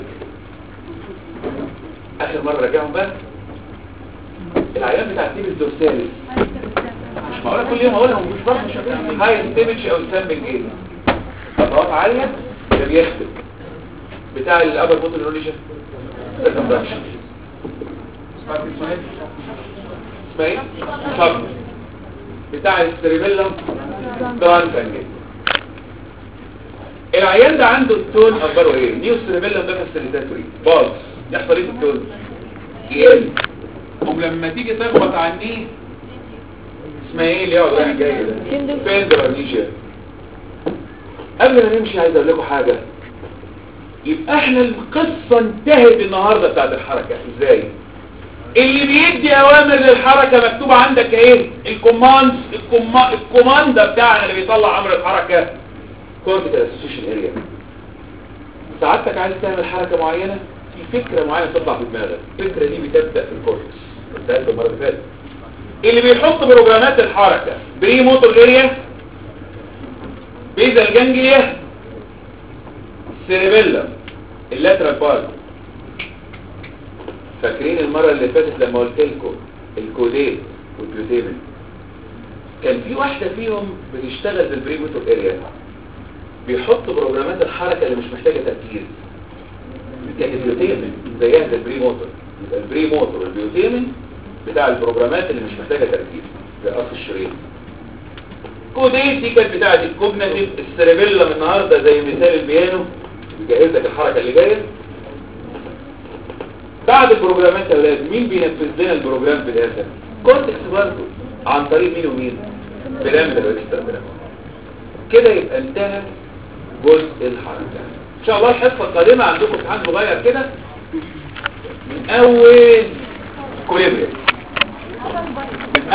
اخر مره راجعهم بقى العيان بتاع التيب الدورسالي مش معقوله كل يوم اقولها ومش برضه شغال هاي ستيمج او سامبل جيت خطوات عاليه ده بيخدم بتاع الابر موتور نوريشن ده كومبراكشن اسمها ايه اسمها ايه صبر بتاع السريبيلم ترانكنج العيان ده عنده التون اخباره ايه نيو سريبيلم ده فاسيليتاتوري باظ يحصل ايه في التون يقل ولما تيجي تخبط على النيه اسمها ايه اللي يقعد رايح جاي ده فيندرانيشيا قبل ما نمشي عايز اقول لكم حاجه يبقى احنا القصه انتهت النهارده بتاعت الحركه ازاي اللي بيدي اوامر للحركه مكتوب عندك ايه الكوماند الكوما... الكوماندا بتاعنا اللي بيطلع امر الحركه كورتيكال اسوسيشن اريا ساعتك عايز تعمل حركه معينه في فكره معينه تطلع في دماغك الفكره دي بتبدا في الكورتكس قلتها المره اللي فاتت اللي بيحط بروجرامات الحركه بري موتور اريا بيزا الجانجليا سيريبيلا اللاترال بارت فاكرين المرة اللي فاتت لما قلت لكم الكوديت والبيوتيمن كان في واحدة فيهم بتشتغل بالبري موتور اريا بيحط بروجرامات الحركة اللي مش محتاجة تركيز كانت البيوتيمن زيها زي البري موتور يبقى البري موتور والبيوتيمن بتاع البروجرامات اللي مش محتاجة تركيز زي قص الشريط كوديت دي كانت بتاعت الكوجناتيف السيربيلم النهارده زي مثال البيانو بيجهز لك الحركه اللي جايه بعد البروجرامات يا اولاد مين بينفذ لنا البروجرام في الاخر كورتكس برضه عن طريق مين ومين بيراميدال واكسترا بيراميدال كده يبقى انتهى جزء الحركه ان شاء الله الحصه القادمه عندكم امتحان صغير كده من اول كوليبريم